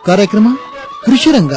ಕಾರ್ಯಕ್ರಮ ಕೃಷಿರಂಗ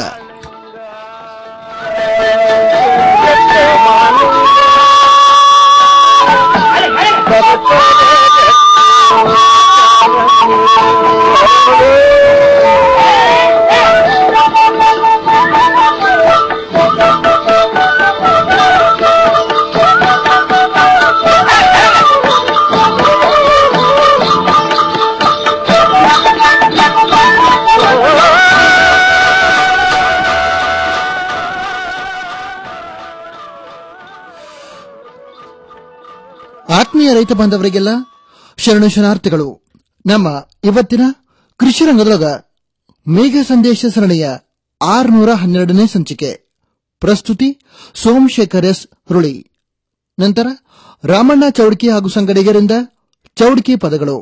ಆತ್ಮೀಯ ರೈತ ಬಾಂಧವರಿಗೆಲ್ಲ ಶರಣು ಶರಣಾರ್ಥಿಗಳು ನಮ್ಮ ಇವತ್ತಿನ ಕೃಷಿ ರಂಗದೊಳಗ ಮೇಘ ಸಂದೇಶ ಸರಣಿಯ ಆರುನೂರ ಹನ್ನೆರಡನೇ ಸಂಚಿಕೆ ಪ್ರಸ್ತುತಿ ಸೋಮಶೇಖರ್ ಎಸ್ ಹುರುಳಿ ನಂತರ ರಾಮಣ್ಣ ಚೌಡ್ಕಿ ಹಾಗೂ ಸಂಗಡಿಗರಿಂದ ಚೌಡ್ಕಿ ಪದಗಳು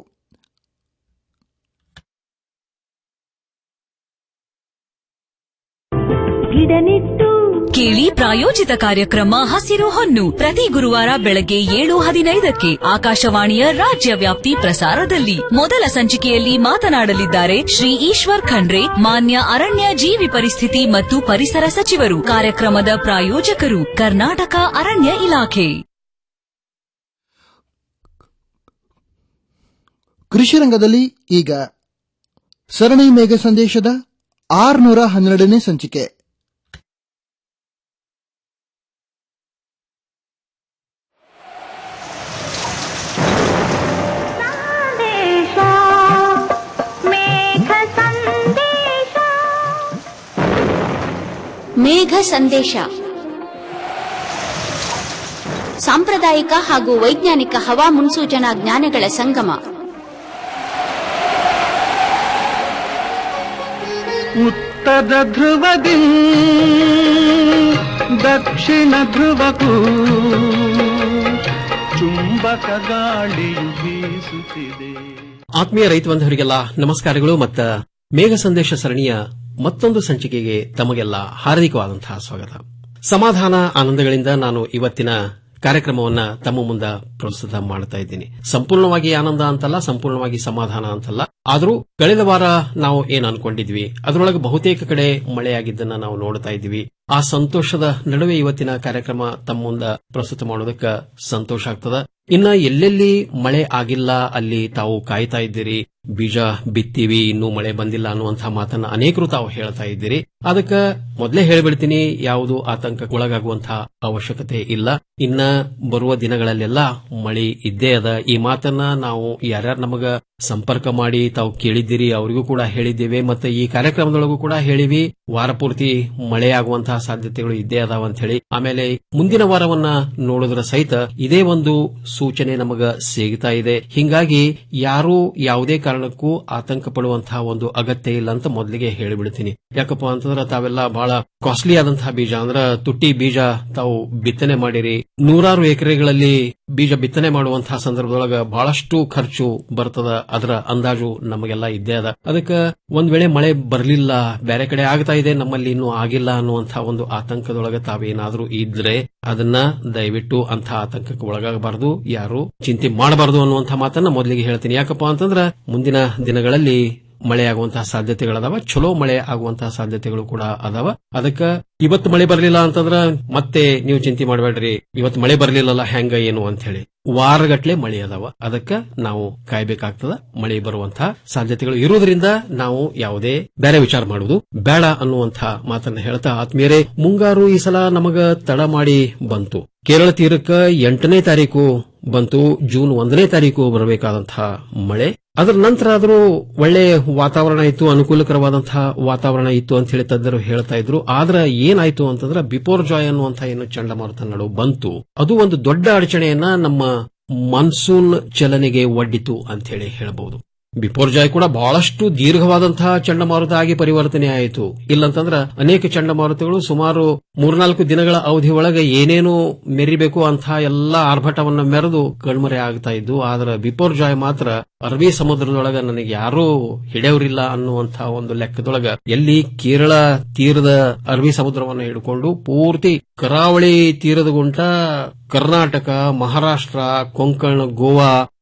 ಗಿಡ ನೆಟ್ಟು ಕೇಳಿ ಪ್ರಾಯೋಜಿತ ಕಾರ್ಯಕ್ರಮ ಹಸಿರು ಹೊನ್ನು ಪ್ರತಿ ಗುರುವಾರ ಬೆಳಗ್ಗೆ ಏಳು ಹದಿನೈದಕ್ಕೆ ಆಕಾಶವಾಣಿಯ ರಾಜ್ಯ ವ್ಯಾಪ್ತಿ ಪ್ರಸಾರದಲ್ಲಿ ಮೊದಲ ಸಂಚಿಕೆಯಲ್ಲಿ ಮಾತನಾಡಲಿದ್ದಾರೆ ಶ್ರೀ ಈಶ್ವರ್ ಖಂಡ್ರೆ ಮಾನ್ಯ ಅರಣ್ಯ ಜೀವಿ ಪರಿಸ್ಥಿತಿ ಮತ್ತು ಪರಿಸರ ಸಚಿವರು ಕಾರ್ಯಕ್ರಮದ ಪ್ರಾಯೋಜಕರು ಕರ್ನಾಟಕ ಅರಣ್ಯ ಇಲಾಖೆ ಕೃಷಿ ರಂಗದಲ್ಲಿ ಈಗ ಸರಣಿ ಮೇಘ ಸಂದೇಶದ ಆರುನೂರ ಹನ್ನೆರಡನೇ ಸಂಚಿಕೆ ಸಂದೇಶ ಮೇಘ ಸಂದೇಶ ಮೇಘ ಸಂದೇಶ ಸಾಂಪ್ರದಾಯಿಕ ಹಾಗೂ ವೈಜ್ಞಾನಿಕ ಹವಾ ಮುನ್ಸೂಚನಾ ಜ್ಞಾನಗಳ ಸಂಗಮ ಉತ್ತರ ಧ್ರುವದಿ ದಕ್ಷಿಣ ಧ್ರುವಕ್ಕೂ ಚುಂಬಕ ಗಾಳಿಯು ಬೀಸುತ್ತಿದೆ ಆತ್ಮೀಯ ರೈತ ಬಂಧವರಿಗೆಲ್ಲ ನಮಸ್ಕಾರಗಳು ಮತ್ತ ಮೇಘ ಸಂದೇಶ ಸರಣಿಯ ಮತ್ತೊಂದು ಸಂಚಿಕೆಗೆ ತಮಗೆಲ್ಲ ಹಾರ್ದಿಕವಾದಂತಹ ಸ್ವಾಗತ ಸಮಾಧಾನ ಆನಂದಗಳಿಂದ ನಾನು ಇವತ್ತಿನ ಕಾರ್ಯಕ್ರಮವನ್ನ ತಮ್ಮ ಮುಂದ ಪ್ರಸ್ತುತ ಮಾಡ್ತಾ ಇದ್ದೀನಿ ಸಂಪೂರ್ಣವಾಗಿ ಆನಂದ ಅಂತಲ್ಲ ಸಂಪೂರ್ಣವಾಗಿ ಸಮಾಧಾನ ಅಂತಲ್ಲ ಆದರೂ ಕಳೆದ ವಾರ ನಾವು ಏನ್ ಅನ್ಕೊಂಡಿದ್ವಿ ಅದರೊಳಗೆ ಬಹುತೇಕ ಕಡೆ ಮಳೆಯಾಗಿದ್ದನ್ನ ನಾವು ನೋಡ್ತಾ ಇದ್ವಿ ಆ ಸಂತೋಷದ ನಡುವೆ ಇವತ್ತಿನ ಕಾರ್ಯಕ್ರಮ ತಮ್ಮ ಮುಂದ ಪ್ರಸ್ತುತ ಮಾಡೋದಕ್ಕೆ ಸಂತೋಷ ಆಗ್ತದ ಇನ್ನ ಎಲ್ಲೆಲ್ಲಿ ಮಳೆ ಆಗಿಲ್ಲ ಅಲ್ಲಿ ತಾವು ಕಾಯ್ತಾ ಇದ್ದೀರಿ ಬೀಜ ಬಿತ್ತೀವಿ ಇನ್ನೂ ಮಳೆ ಬಂದಿಲ್ಲ ಅನ್ನುವಂತಹ ಮಾತನ್ನ ಅನೇಕರು ತಾವು ಹೇಳ್ತಾ ಇದ್ದೀರಿ ಅದಕ್ಕ ಮೊದಲೇ ಹೇಳ್ಬಿಡ್ತೀನಿ ಯಾವುದು ಆತಂಕಕ್ಕೊಳಗಾಗುವಂತಹ ಅವಶ್ಯಕತೆ ಇಲ್ಲ ಇನ್ನ ಬರುವ ದಿನಗಳಲ್ಲೆಲ್ಲ ಮಳಿ ಇದ್ದೇ ಅದ ಈ ಮಾತನ್ನ ನಾವು ಯಾರ್ಯಾರು ನಮಗ ಸಂಪರ್ಕ ಮಾಡಿ ತಾವು ಕೇಳಿದ್ದೀರಿ ಅವರಿಗೂ ಕೂಡ ಹೇಳಿದ್ದೇವೆ ಮತ್ತೆ ಈ ಕಾರ್ಯಕ್ರಮದೊಳಗೂ ಕೂಡ ಹೇಳಿವಿ ವಾರ ಪೂರ್ತಿ ಮಳೆ ಆಗುವಂತಹ ಸಾಧ್ಯತೆಗಳು ಇದ್ದೇ ಅದಾವ ಅಂತ ಹೇಳಿ ಆಮೇಲೆ ಮುಂದಿನ ವಾರವನ್ನ ನೋಡಿದ್ರ ಸಹಿತ ಇದೇ ಒಂದು ಸೂಚನೆ ನಮಗ ಸಿಗ್ತಾ ಇದೆ ಹಿಂಗಾಗಿ ಯಾರು ಯಾವುದೇ ಕಾರಣಕ್ಕೂ ಆತಂಕ ಪಡುವಂತಹ ಒಂದು ಅಗತ್ಯ ಇಲ್ಲ ಅಂತ ಮೊದಲಿಗೆ ಹೇಳಿಬಿಡ್ತೀನಿ ಯಾಕಪ್ಪ ಅಂತಂದ್ರ ತಾವೆಲ್ಲ ಬಹಳ ಕಾಸ್ಟ್ಲಿ ಆದಂತಹ ಬೀಜ ಅಂದ್ರ ತುಟ್ಟಿ ಬೀಜ ತಾವು ಬಿತ್ತನೆ ಮಾಡಿರಿ ನೂರಾರು ಎಕರೆಗಳಲ್ಲಿ ಬೀಜ ಬಿತ್ತನೆ ಮಾಡುವಂತಹ ಸಂದರ್ಭದೊಳಗ ಬಹಳಷ್ಟು ಖರ್ಚು ಬರ್ತದ ಅದರ ಅಂದಾಜು ನಮಗೆಲ್ಲ ಇದ್ದೇ ಅದ ಅದಕ್ಕೆ ಒಂದ್ ವೇಳೆ ಮಳೆ ಬರಲಿಲ್ಲ ಬೇರೆ ಕಡೆ ಆಗ್ತಾ ಇದೆ ನಮ್ಮಲ್ಲಿ ಇನ್ನೂ ಆಗಿಲ್ಲ ಅನ್ನುವಂತಹ ಒಂದು ಆತಂಕದೊಳಗ ತಾವೇನಾದ್ರೂ ಇದ್ರೆ ಅದನ್ನ ದಯವಿಟ್ಟು ಅಂತಹ ಆತಂಕಕ್ಕೆ ಒಳಗಾಗಬಾರದು ಯಾರು ಚಿಂತೆ ಮಾಡಬಾರದು ಅನ್ನುವಂತಹ ಮಾತನ್ನ ಮೊದಲಿಗೆ ಹೇಳ್ತೀನಿ ಯಾಕಪ್ಪ ಅಂತಂದ್ರ ಮುಂದಿನ ದಿನಗಳಲ್ಲಿ ಮಳೆ ಆಗುವಂತಹ ಸಾಧ್ಯತೆಗಳದಾವ ಚಲೋ ಮಳೆ ಆಗುವಂತಹ ಸಾಧ್ಯತೆಗಳು ಕೂಡ ಅದಾವ ಅದಕ್ಕ ಇವತ್ತು ಮಳೆ ಬರಲಿಲ್ಲ ಅಂತಂದ್ರ ಮತ್ತೆ ನೀವು ಚಿಂತೆ ಮಾಡಬೇಡ್ರಿ ಇವತ್ತು ಮಳೆ ಬರಲಿಲ್ಲಲ್ಲ ಹೆಂಗ ಏನು ಅಂತ ಹೇಳಿ ವಾರಗಟ್ಲೆ ಮಳೆ ಅದಾವ ಅದಕ್ಕ ನಾವು ಕಾಯ್ಬೇಕಾಗ್ತದ ಮಳೆ ಬರುವಂತಹ ಸಾಧ್ಯತೆಗಳು ಇರುವುದರಿಂದ ನಾವು ಯಾವುದೇ ಬೇರೆ ವಿಚಾರ ಮಾಡುವುದು ಬೇಡ ಅನ್ನುವಂತಹ ಮಾತನ್ನ ಹೇಳ್ತಾ ಆತ್ಮೀಯರೇ ಮುಂಗಾರು ಈ ಸಲ ನಮಗ ತಡ ಮಾಡಿ ಬಂತು ಕೇರಳ ತೀರಕ್ಕ ಎಂಟನೇ ತಾರೀಕು ಬಂತು ಜೂನ್ ಒಂದನೇ ತಾರೀಕು ಬರಬೇಕಾದಂತಹ ಮಳೆ ಅದರ ನಂತರ ಆದರೂ ಒಳ್ಳೆ ವಾತಾವರಣ ಇತ್ತು ಅನುಕೂಲಕರವಾದಂತಹ ವಾತಾವರಣ ಇತ್ತು ಅಂತ ಹೇಳಿ ತಜ್ಞರು ಹೇಳ್ತಾ ಇದ್ರು ಆದ್ರೆ ಏನಾಯ್ತು ಅಂತಂದ್ರೆ ಬಿಪೋರ್ ಜಾಯ್ ಅನ್ನುವಂತಹ ಏನು ಚಂಡಮಾರುತ ನಡು ಬಂತು ಅದು ಒಂದು ದೊಡ್ಡ ಅಡಚಣೆಯನ್ನ ನಮ್ಮ ಮಾನ್ಸೂನ್ ಚಲನೆಗೆ ಒಡ್ಡಿತು ಅಂತ ಹೇಳಿ ಹೇಳಬಹುದು ಬಿಪೋರ್ಜಾಯ್ ಕೂಡ ಬಹಳಷ್ಟು ದೀರ್ಘವಾದಂತಹ ಚಂಡಮಾರುತ ಆಗಿ ಪರಿವರ್ತನೆ ಆಯಿತು ಇಲ್ಲಂತಂದ್ರ ಅನೇಕ ಚಂಡಮಾರುತಗಳು ಸುಮಾರು ಮೂರ್ನಾಲ್ಕು ದಿನಗಳ ಅವಧಿ ಒಳಗೆ ಏನೇನು ಮೆರಿಬೇಕು ಅಂತಹ ಎಲ್ಲಾ ಆರ್ಭಟವನ್ನ ಮೆರೆದು ಕಣ್ಮರೆ ಆಗ್ತಾ ಇದ್ದು ಆದ್ರೆ ಬಿಪೋರ್ಜಾಯ್ ಮಾತ್ರ ಅರಬ್ಬಿ ಸಮುದ್ರದೊಳಗ ನನಗೆ ಯಾರೂ ಹಿಡಿಯವರಿಲ್ಲ ಅನ್ನುವಂತಹ ಒಂದು ಲೆಕ್ಕದೊಳಗ ಎಲ್ಲಿ ಕೇರಳ ತೀರದ ಅರಬ್ಬಿ ಸಮುದ್ರವನ್ನು ಹಿಡ್ಕೊಂಡು ಪೂರ್ತಿ ಕರಾವಳಿ ತೀರದ ಗುಂಟ ಕರ್ನಾಟಕ ಮಹಾರಾಷ್ಟ್ರ ಕೊಂಕಣ್ ಗೋವಾ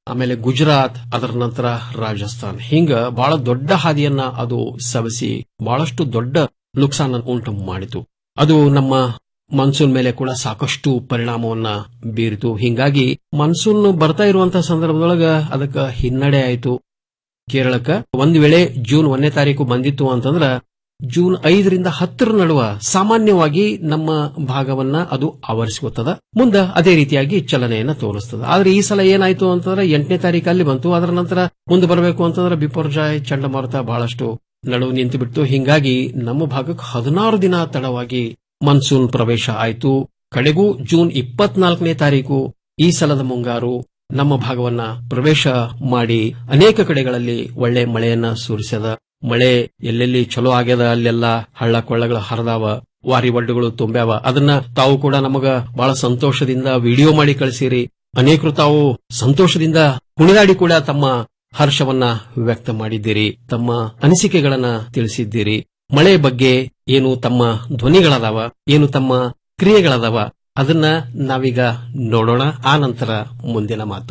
ಆಮೇಲೆ ಗುಜರಾತ್ ಅದರ ನಂತರ ರಾಜಸ್ಥಾನ್ ಹಿಂಗ ಬಹಳ ದೊಡ್ಡ ಹಾದಿಯನ್ನ ಅದು ಸವಸಿ ಬಹಳಷ್ಟು ದೊಡ್ಡ ನುಕ್ಸಾನ ಉಂಟು ಮಾಡಿತು ಅದು ನಮ್ಮ ಮಾನ್ಸೂನ್ ಮೇಲೆ ಕೂಡ ಸಾಕಷ್ಟು ಪರಿಣಾಮವನ್ನ ಬೀರಿತು ಹಿಂಗಾಗಿ ಮಾನ್ಸೂನ್ ಬರ್ತಾ ಇರುವಂತಹ ಸಂದರ್ಭದೊಳಗ ಅದಕ್ಕೆ ಹಿನ್ನಡೆ ಆಯಿತು ಕೇರಳಕ್ಕ ಒಂದ್ ವೇಳೆ ಜೂನ್ ಒಂದನೇ ತಾರೀಕು ಬಂದಿತ್ತು ಅಂತಂದ್ರ ಜೂನ್ ಐದರಿಂದ ಹತ್ತರ ನಡುವ ಸಾಮಾನ್ಯವಾಗಿ ನಮ್ಮ ಭಾಗವನ್ನ ಅದು ಆವರಿಸಿಕೊತ್ತದ ಮುಂದ ಅದೇ ರೀತಿಯಾಗಿ ಚಲನೆಯನ್ನ ತೋರಿಸ್ತದ ಆದ್ರೆ ಈ ಸಲ ಏನಾಯ್ತು ಅಂತಂದ್ರೆ ಎಂಟನೇ ತಾರೀಕು ಅಲ್ಲಿ ಬಂತು ಅದರ ನಂತರ ಮುಂದೆ ಬರಬೇಕು ಅಂತಂದ್ರೆ ಬಿಪರ್ಜಾಯ್ ಚಂಡಮಾರುತ ಬಹಳಷ್ಟು ನಡುವು ನಿಂತು ಬಿಟ್ಟು ಹಿಂಗಾಗಿ ನಮ್ಮ ಭಾಗಕ್ಕೆ ಹದಿನಾರು ದಿನ ತಡವಾಗಿ ಮಾನ್ಸೂನ್ ಪ್ರವೇಶ ಆಯಿತು ಕಡೆಗೂ ಜೂನ್ ಇಪ್ಪತ್ನಾಲ್ಕನೇ ತಾರೀಕು ಈ ಸಲದ ಮುಂಗಾರು ನಮ್ಮ ಭಾಗವನ್ನ ಪ್ರವೇಶ ಮಾಡಿ ಅನೇಕ ಕಡೆಗಳಲ್ಲಿ ಒಳ್ಳೆ ಮಳೆಯನ್ನ ಸುರಿಸದ ಮಳೆ ಎಲ್ಲೆಲ್ಲಿ ಚಲೋ ಆಗ್ಯದ ಅಲ್ಲೆಲ್ಲ ಹಳ್ಳ ಕೊಳ್ಳಗಳು ಹರಿದಾವ ವಾರಿ ಒಡ್ಡುಗಳು ತುಂಬ್ಯಾವ ಅದನ್ನ ತಾವು ಕೂಡ ನಮಗ ಬಹಳ ಸಂತೋಷದಿಂದ ವಿಡಿಯೋ ಮಾಡಿ ಕಳಿಸಿರಿ ಅನೇಕರು ತಾವು ಸಂತೋಷದಿಂದ ಕುಣಿದಾಡಿ ಕೂಡ ತಮ್ಮ ಹರ್ಷವನ್ನ ವ್ಯಕ್ತ ಮಾಡಿದ್ದೀರಿ ತಮ್ಮ ಅನಿಸಿಕೆಗಳನ್ನ ತಿಳಿಸಿದ್ದೀರಿ ಮಳೆ ಬಗ್ಗೆ ಏನು ತಮ್ಮ ಧ್ವನಿಗಳದಾವ ಏನು ತಮ್ಮ ಕ್ರಿಯೆಗಳದಾವ ಅದನ್ನ ನಾವೀಗ ನೋಡೋಣ ಆ ನಂತರ ಮುಂದಿನ ಮಾತು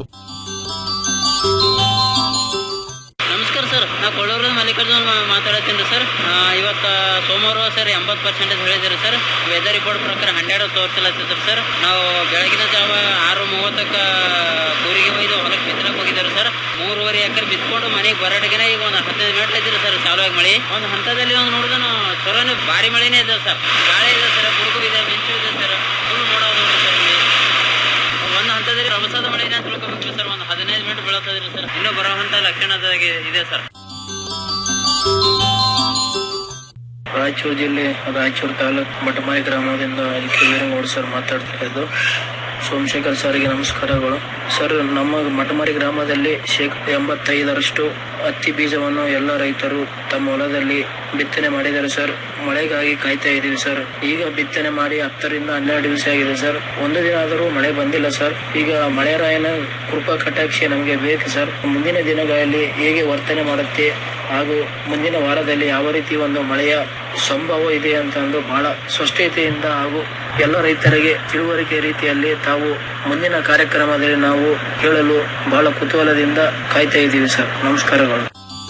ನಮಸ್ಕಾರ ಸರ್ ನಾ ಕೊಳ್ಳೂರು ಮಲ್ಲಿಕಾರ್ಜುನ್ ಮಾತಾಡತ್ತೀನಿ ಸರ್ ಆ, ಇವತ್ತ ಸೋಮವಾರ ಸರ್ ಎಂಬತ್ತು ಪರ್ಸೆಂಟೇಜ್ ಹೇಳಿದಿರಿ ಸರ್ ವೆದರ್ ರಿಪೋರ್ಟ್ ಪ್ರಕಾರ ಹಂಡ್ರೆಡ್ ತೋರಿಸಲತ್ತಿದ್ರು ಸರ್ ನಾವು ಬೆಳಗಿನ ಜಾವ ಆರು ಮೂವತ್ತಕ್ಕ ಕೂರಿಗೆ ಒಯ್ದು ಹೊಲಕ್ಕೆ ಬಿತ್ತಲಕ್ಕೆ ಹೋಗಿದ್ದಾರೆ ಸರ್ ಮೂರುವರೆ ಎಕರೆ ಬಿತ್ಕೊಂಡು ಮನೆಗೆ ಬರೋಟಿಗೆನೆ ಈಗ ಒಂದು ಹದಿನೈದು ಮಿನಿಟ್ ಇದ್ದಿಲ್ಲ ಸರ್ ಚಾಲುವಾಗಿ ಮಳೆ ಒಂದು ಹಂತದಲ್ಲಿ ಒಂದು ನೋಡಿದನು ಚೊರನೆ ಭಾರಿ ಮಳೆನೇ ಇದೆ ಸರ್ ಗಾಳಿ ಇದೆ ಸರ್ ಗುಡುಗು ಇದೆ ಮಿಂಚು ಇದೆ ಸರ್ ಫುಲ್ ನೋಡೋದು ಸರ್ ಇಲ್ಲಿ ಒಂದು ಹಂತದಲ್ಲಿ ರಭಸದ ಮಳೆನೇ ಅಂತ ತಿಳ್ಕೊಬೇಕು ಸರ್ ಒಂದು ಹದಿನೈದು ಮಿನಿಟ್ ಬೀಳತ್ತದ್ರಿ ಸರ್ ಇನ್ನೂ ಬರೋ ಹಂತ ಲಕ್ಷಣದಾಗಿ ಇದೆ ಸರ್ ರಾಯಚೂರು ಜಿಲ್ಲೆ ರಾಯಚೂರು ತಾಲೂಕು ಮಠಮಾಯಿ ಗ್ರಾಮದಿಂದ ಕೆ ವೀರಗೌಡ ಸರ್ ಮಾತಾಡ್ತಾ ಇದ್ದು ಸೋಮಶೇಖರ್ ಸರ್ಗೆ ನಮಸ್ಕಾರಗಳು ಸರ್ ನಮ್ಮ ಮಠಮಾರಿ ಗ್ರಾಮದಲ್ಲಿ ಶೇಕಡ ಎಂಬತ್ತೈದರಷ್ಟು ಹತ್ತಿ ಬೀಜವನ್ನು ಎಲ್ಲ ರೈತರು ತಮ್ಮ ಹೊಲದಲ್ಲಿ ಬಿತ್ತನೆ ಮಾಡಿದ್ದಾರೆ ಸರ್ ಮಳೆಗಾಗಿ ಕಾಯ್ತಾ ಇದ್ದೀವಿ ಸರ್ ಈಗ ಬಿತ್ತನೆ ಮಾಡಿ ಹತ್ತರಿಂದ ಹನ್ನೆರಡು ದಿವಸ ಆಗಿದೆ ಸರ್ ಒಂದು ದಿನ ಆದರೂ ಮಳೆ ಬಂದಿಲ್ಲ ಸರ್ ಈಗ ಮಳೆರಾಯನ ಕೃಪಾ ಕಟಾಕ್ಷೆ ನಮಗೆ ಬೇಕು ಸರ್ ಮುಂದಿನ ದಿನಗಳಲ್ಲಿ ಹೇಗೆ ವರ್ತನೆ ಮಾಡುತ್ತೆ ಹಾಗೂ ಮುಂದಿನ ವಾರದಲ್ಲಿ ಯಾವ ರೀತಿ ಒಂದು ಮಳೆಯ ಸಂಭವ ಇದೆ ಅಂತ ಅಂದು ಬಹಳ ಸ್ಪಷ್ಟತೆಯಿಂದ ಹಾಗೂ ಎಲ್ಲ ರೈತರಿಗೆ ತಿಳುವಳಿಕೆ ರೀತಿಯಲ್ಲಿ ತಾವು ಮುಂದಿನ ಕಾರ್ಯಕ್ರಮದಲ್ಲಿ ನಾವು ಕೇಳಲು ಬಹಳ ಕುತೂಹಲದಿಂದ ಕಾಯ್ತಾ ಇದ್ದೀವಿ ಸರ್ ನಮಸ್ಕಾರಗಳು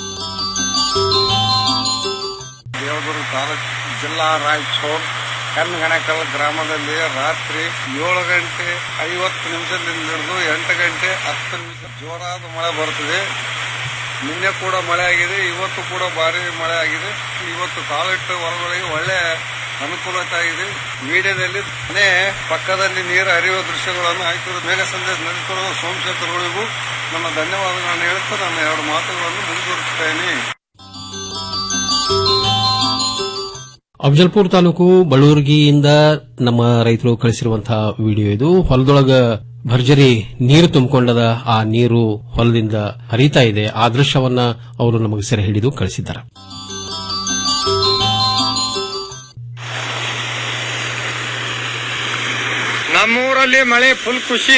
ದೇವದುರ್ಗ ತಾಲೂಕು ಜಿಲ್ಲಾ ರಾಯಚೂರು ಕನ್ನಗಣಕಲ್ ಗ್ರಾಮದಲ್ಲಿ ರಾತ್ರಿ ಏಳು ಗಂಟೆ ಐವತ್ತು ನಿಮಿಷದಿಂದ ಹಿಡಿದು ಎಂಟು ಗಂಟೆ ಹತ್ತು ನಿಮಿಷ ಜೋರಾದ ಮಳೆ ಬರುತ್ತದೆ ನಿನ್ನೆ ಕೂಡ ಮಳೆ ಆಗಿದೆ ಇವತ್ತು ಕೂಡ ಭಾರಿ ಮಳೆ ಆಗಿದೆ ಇವತ್ತು ಟಾಯ್ಲೆಟ್ ಹೊರಗಳಿಗೆ ಒಳ್ಳೆ ಅನುಕೂಲತೆ ಆಗಿದೆ ಮೀಡಿಯಾದಲ್ಲಿ ಮನೆ ಪಕ್ಕದಲ್ಲಿ ನೀರು ಹರಿಯುವ ದೃಶ್ಯಗಳನ್ನು ಆಯ್ತು ಮೇಘ ಸಂದೇಶ ನಡೆಸಿರುವ ಸೋಮಶೇಖರ್ಗಳಿಗೂ ನನ್ನ ಧನ್ಯವಾದಗಳನ್ನು ಹೇಳುತ್ತಾ ನನ್ನ ಎರಡು ಮಾತುಗಳನ್ನು ಮುಂದುವರಿಸುತ್ತೇನೆ ಅಫಜಲ್ಪುರ್ ತಾಲೂಕು ಬಳ್ಳೂರ್ಗಿಯಿಂದ ನಮ್ಮ ರೈತರು ಕಳಿಸಿರುವಂತಹ ವಿಡಿಯೋ ಇದು ಹೊಲದೊಳಗ ಭರ್ಜರಿ ನೀರು ತುಂಬಿಕೊಂಡದ ಆ ನೀರು ಹೊಲದಿಂದ ಹರಿತಾ ಇದೆ ಆ ದೃಶ್ಯವನ್ನ ಅವರು ನಮಗೆ ಸೆರೆ ಹಿಡಿದು ಕಳಿಸಿದ್ದಾರೆ ನಮ್ಮೂರಲ್ಲಿ ಮಳೆ ಫುಲ್ ಖುಷಿ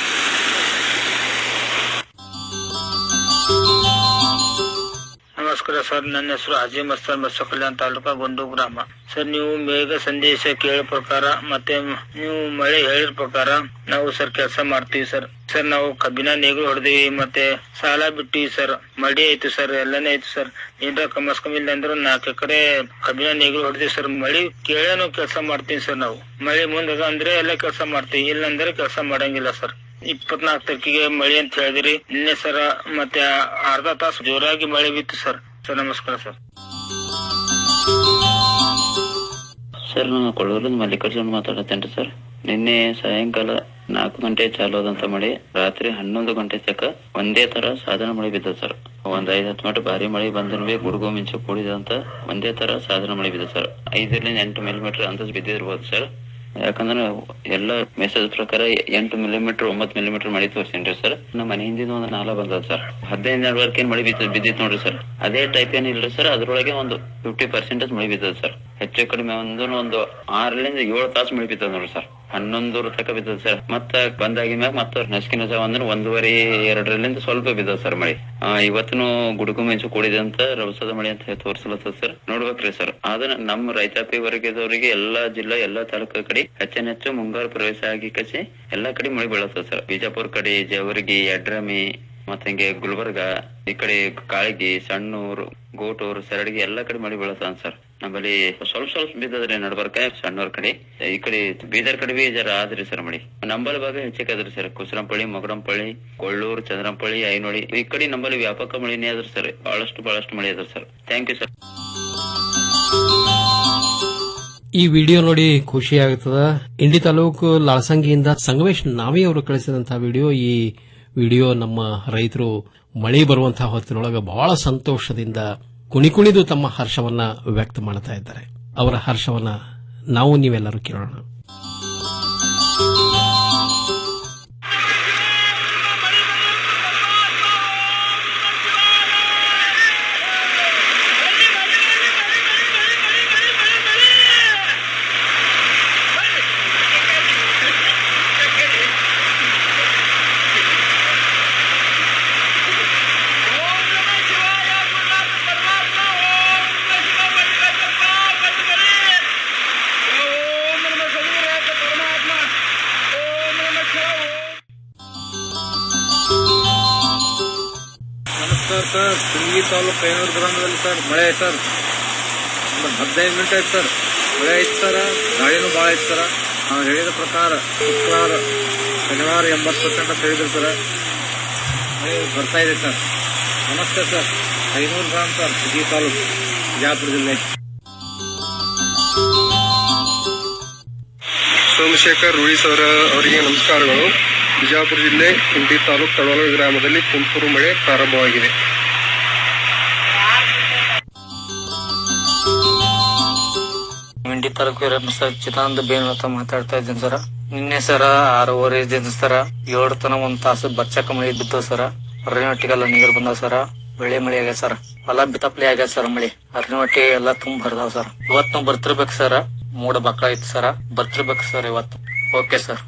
ನಮಸ್ಕಾರ ಸರ್ ನನ್ನ ಹೆಸರು ಅಜೀಮ್ ಅಸ್ತಾನ್ ಬಸವ ಕಲ್ಯಾಣ ತಾಲೂಕಾ ಗೊಂಡು ಗ್ರಾಮ ಸರ್ ನೀವು ಮೇಘ ಸಂದೇಶ ಕೇಳೋ ಪ್ರಕಾರ ಮತ್ತೆ ನೀವು ಮಳೆ ಹೇಳಿದ ಪ್ರಕಾರ ನಾವು ಸರ್ ಕೆಲಸ ಮಾಡ್ತೀವಿ ಸರ್ ಸರ್ ನಾವು ಕಬ್ಬಿನ ನೇಗಿಲು ಹೊಡೆದಿವಿ ಮತ್ತೆ ಸಾಲ ಬಿಟ್ಟಿವಿ ಸರ್ ಮಡಿ ಐತಿ ಸರ್ ಎಲ್ಲಾನೇ ಐತಿ ಸರ್ ಏನ್ರ ಕಮ್ಮಸ್ ಕಮ್ಮಿ ಇಲ್ಲ ಅಂದ್ರೆ ನಾಲ್ಕು ಎಕರೆ ಕಬ್ಬಿನ ನೇಗಿಲು ಹೊಡೆದಿವಿ ಸರ್ ಮಳಿ ಕೇಳೇನು ಕೆಲಸ ಮಾಡ್ತೀವಿ ಸರ್ ನಾವು ಮಳೆ ಮುಂದದ ಅಂದ್ರೆ ಎಲ್ಲ ಕೆಲಸ ಮಾಡ್ತೀವಿ ಇಲ್ಲ ಅಂದ್ರೆ ಕೆಲಸ ಮಾಡಂಗಿಲ್ಲ ಸರ್ ಇಪ್ಪತ್ನಾಲ್ಕು ತಾರೀಕಿಗೆ ಮಳೆ ಅಂತ ಹೇಳಿದಿರಿ ನಿನ್ನೆ ಸರ್ ಮತ್ತೆ ಅರ್ಧ ತಾಸು ಜೋರಾಗಿ ಮಳೆ ಬಿತ್ತು ಸರ್ ಸರ್ ನಮಸ್ಕಾರ ಸರ್ ಸರ್ ನಾನು ಕೊಳ್ಳೂರಿಂದ ಮಲ್ಲಿಕಾರ್ಜುನ್ ಮಾತಾಡತ್ತೇನ್ರಿ ಸರ್ ನಿನ್ನೆ ಸಾಯಂಕಾಲ ನಾಲ್ಕು ಗಂಟೆ ಚಾಲು ಆದಂತ ಮಳೆ ರಾತ್ರಿ ಹನ್ನೊಂದು ಗಂಟೆ ತನಕ ಒಂದೇ ತರ ಸಾಧಾರಣ ಮಳೆ ಬಿದ್ದ ಸರ್ ಒಂದ್ ಐದ್ ಹತ್ತು ಮೀಟರ್ ಭಾರಿ ಮಳೆ ಬಂದ್ರೆ ಗುಡುಗು ಮಿಂಚು ಕೂಡಿದಂತ ಒಂದೇ ತರ ಸಾಧಾರಣ ಮಳೆ ಬಿದ್ದ ಸರ್ ಐದರಿಂದ ಎಂಟು ಮಿಲಿಮೀಟರ್ ಅಂದಾಜು ಬಿದ್ದಿರ್ಬೋದು ಸರ್ ಯಾಕಂದ್ರೆ ಎಲ್ಲ ಮೆಸೇಜ್ ಪ್ರಕಾರ ಎಂಟು ಮಿಲಿಮೀಟರ್ ಒಂಬತ್ತು ಮಿಲಿಮೀಟರ್ ಮಳೆ ತೋರಿಸಿನ್ರಿ ಸರ್ ನಮ್ಮ ಮನೆ ಹಿಂದಿನ ಒಂದು ನಾಲ ಬಂದದ ಸರ್ ಹದಿನೈದು ನೆಟ್ವರ್ಕ್ ಏನ್ ಮಳೆ ಬಿದ್ದ ಬಿದ್ದಿತ್ತು ನೋಡ್ರಿ ಸರ್ ಅದೇ ಟೈಪ್ ಏನಿಲ್ರಿ ಸರ್ ಅದ್ರೊಳಗೆ ಒಂದು ಫಿಫ್ಟಿ ಪರ್ಸೆಂಟೇಜ್ ಮಳೆ ಬಿದ್ದದ ಸರ್ ಹೆಚ್ಚು ಕಡಿಮೆ ಒಂದು ಒಂದು ಆರರಿಂದ ಏಳು ತಾಸು ಮಳೆ ಬಿದ್ದದ ನೋಡ್ರಿ ಸರ್ ಹನ್ನೊಂದರ ತನಕ ಬಿದ್ದದ ಸರ್ ಮತ್ತ ಬಂದಾಗಿ ಮ್ಯಾಗ ಮತ್ತ ನಸ್ಕಿನ ಜಾವ ಅಂದ್ರೆ ಒಂದೂವರೆ ಎರಡರಲ್ಲಿಂದ ಸ್ವಲ್ಪ ಬಿದ್ದದ ಸರ್ ಮಳೆ ಆ, ಇವತ್ತೂ ಗುಡುಗು ಮಿಂಚು ಕೂಡಿದೆ ಅಂತ ರಭಸದ ಮಳೆ ಅಂತ ತೋರಿಸಲತ್ತದ ಸರ್ ನೋಡ್ಬೇಕ್ರಿ ಸರ್ ಆದ್ರೆ ನಮ್ಮ ರೈತಾಪಿ ವರ್ಗದವರಿಗೆ ಎಲ್ಲಾ ಜಿಲ್ಲಾ ಎಲ್ಲಾ ತಾಲೂಕು ಕಡೆ ಹೆಚ್ಚೆಚ್ಚು ಮುಂಗಾರು ಪ್ರವೇಶ ಆಗಿ ಕಸಿ ಎಲ್ಲಾ ಕಡೆ ಮಳೆ ಬೀಳತ್ತದ ಸರ್ ಬಿಜಾಪುರ ಕಡೆ ಜೇವರ್ಗಿ ಯಡ್ರಾಮಿ ಮತ್ತೆ ಹಿಂಗೆ ಗುಲ್ಬರ್ಗ ಈ ಕಡೆ ಕಾಳಗಿ ಸಣ್ಣೂರು ಗೋಟೂರು ಸರಡಿಗೆ ಎಲ್ಲಾ ಕಡೆ ಮಳಿ ಬೀಳತಾನ ಸರ್ ನಮ್ಮಲ್ಲಿ ಸ್ವಲ್ಪ ಸ್ವಲ್ಪ ಬಿದ್ದದ್ರಿ ನಡ್ಬರ್ಕ ಸಣ್ಣೂರ್ ಕಡೆ ಈ ಕಡೆ ಬೀದರ್ ಕಡೆ ಬಿ ಜರ ಆದ್ರಿ ಸರ್ ಮಳಿ ನಂಬಲ್ ಭಾಗ ಹೆಚ್ಚಿಕದ್ರಿ ಸರ್ ಕುಸರಂಪಳ್ಳಿ ಮೊಗರಂಪಳ್ಳಿ ಕೊಳ್ಳೂರು ಚಂದ್ರಂಪಳ್ಳಿ ಐನೋಳಿ ಈ ಕಡೆ ನಂಬಲ್ಲಿ ವ್ಯಾಪಕ ಮಳಿನೇ ಅದ್ರಿ ಸರ್ ಬಹಳಷ್ಟು ಬಹಳಷ್ಟು ಮಳಿ ಅದ್ರಿ ಸರ್ ಥ್ಯಾಂಕ್ ಯು ಸರ್ ಈ ವಿಡಿಯೋ ನೋಡಿ ಖುಷಿ ಆಗ್ತದ ಇಂಡಿ ತಾಲೂಕು ಲಾಳಸಂಗಿಯಿಂದ ಸಂಗಮೇಶ್ ನಾವಿ ಅವರು ಕಳಿಸಿದಂತಹ ವಿಡಿಯೋ ಈ ವಿಡಿಯೋ ನಮ್ಮ ರೈತರು ಮಳೆ ಬರುವಂತಹ ಹೊತ್ತಿನೊಳಗ ಬಹಳ ಸಂತೋಷದಿಂದ ಕುಣಿ ಕುಣಿದು ತಮ್ಮ ಹರ್ಷವನ್ನ ವ್ಯಕ್ತ ಮಾಡ್ತಾ ಇದ್ದಾರೆ ಅವರ ಹರ್ಷವನ್ನ ನಾವು ನೀವೆಲ್ಲರೂ ಕೇಳೋಣ ನಮಸ್ಕಾರ ಸರ್ ಸಿಂಗಿ ತಾಲೂಕು ಐನೂರು ಗ್ರಾಮದಲ್ಲಿ ಸರ್ ಮಳೆ ಐತೆ ಸರ್ ಒಂದು ಹದಿನೈದು ಮಿನಿಟ್ ಆಯ್ತು ಸರ್ ಮಳೆ ಐತೆ ಸರ್ ಗಾಳಿನೂ ಭಾಳ ಐತೆ ಸರ್ ನಾವು ಹೇಳಿದ ಪ್ರಕಾರ ಶುಕ್ರವಾರ ಶನಿವಾರ ಎಂಬತ್ತು ಪರ್ಸೆಂಟ್ ಅಂತ ಹೇಳಿದ್ರು ಸರ್ ಮಳೆ ಬರ್ತಾ ಇದೆ ಸರ್ ನಮಸ್ತೆ ಸರ್ ಐನೂರು ಗ್ರಾಮ ಸರ್ ಸಿಂಗಿ ತಾಲೂಕು ಬಿಜಾಪುರ ಜಿಲ್ಲೆ ಸೋಮಶೇಖರ್ ರೂಢಿಸ್ ಅವರ ಅವರಿಗೆ ನಮಸ್ಕಾರಗಳು ಬಿಜಾಪುರ ಜಿಲ್ಲೆ ಇಂಡಿ ತಾಲೂಕು ತಡೋಲ ಗ್ರಾಮದಲ್ಲಿ ತುಂತುರು ಮಳೆ ಪ್ರಾರಂಭವಾಗಿದೆ ಮಿಂಡಿ ತಾಲೂಕು ಸರ್ ಚಿದಾನಂದ ಬೇನ್ ಅಂತ ಮಾತಾಡ್ತಾ ಇದ್ದೀನಿ ಸರ ನಿನ್ನೆ ಸರ ಆರೂವರೆ ಇದ್ದಿದ್ದು ಸರ ಏಳು ತನ ಒಂದ್ ತಾಸು ಬರ್ಚಕ ಮಳಿ ಬಿದ್ದು ಸರ ಅರಣ್ಯೊಟ್ಟಿಗೆಲ್ಲ ನೀರು ಬಂದಾವ ಸರ ಬೆಳೆ ಮಳಿ ಆಗ್ಯದ ಸರ್ ಹೊಲ ಬಿತ್ತಪ್ಲಿ ಆಗ್ಯದ ಸರ್ ಮಳಿ ಅರಣ್ಯೊಟ್ಟಿ ಎಲ್ಲಾ ತುಂಬ ಹರಿದಾವ ಸರ್ ಇವತ್ತು ನಾವು ಬರ್ತಿರ್ಬೇಕು ಸರ ಮೂಡ ಬಕ್ಳ ಐತಿ ಸರ ಬರ್ತಿರ್ಬೇಕು ಸರ್ ಇವತ್ತು ಓಕೆ ಸರ್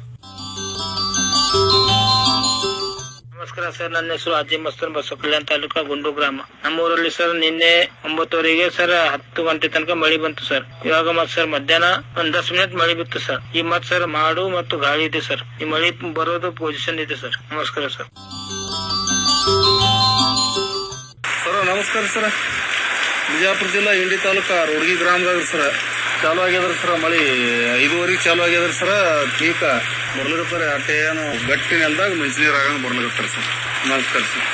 ನಮಸ್ಕಾರ ಸರ್ ನನ್ನ ಹೆಸರು ಅಜಯ್ ಮಸ್ತನ್ ಬಸವಕಲ್ಯಾಣ ತಾಲೂಕಾ ಗುಂಡು ಗ್ರಾಮ ನಮ್ಮ ಊರಲ್ಲಿ ಸರ್ ನಿನ್ನೆ ಒಂಬತ್ತುವರೆಗೆ ಸರ್ ಹತ್ತು ಗಂಟೆ ತನಕ ಮಳಿ ಬಂತು ಸರ್ ಇವಾಗ ಮತ್ ಸರ್ ಮಧ್ಯಾಹ್ನ ಒಂದ್ ದಸ್ ಮಿನಿಟ್ ಮಳಿ ಬಿತ್ತು ಸರ್ ಈ ಮತ್ ಸರ್ ಮಾಡು ಮತ್ತು ಗಾಳಿ ಇದೆ ಸರ್ ಈ ಮಳಿ ಬರೋದು ಪೊಸಿಷನ್ ಇದೆ ಸರ್ ನಮಸ್ಕಾರ ಸರ್ ಸರ್ ನಮಸ್ಕಾರ ಸರ್ ಬಿಜಾಪುರ ಜಿಲ್ಲಾ ಇಂಡಿ ತಾಲೂಕ ರೋಡ್ಗಿ ಗ್ರಾಮದಾಗ ಸರ್ ಚಾಲು ಆಗ್ಯದ್ರ ಸರ್ ಮಳಿ ಐದುವರೆಗೆ ಚಾಲು ಆಗ್ಯದ್ರ ಸರ್ ಈಗ ಬರ್ಲಿಕತ್ತಾರ ಅಟ್ಟೆ ಏನು ಗಟ್ಟಿ ನೆಲ್ದಾಗ ಮೆಣಸಿನೀರ್ ಆಗಂಗ್ ಬರ್ಲಿಕತ್ತಾರ ಸರ್ ನಮಸ್ಕಾರ ಸರ್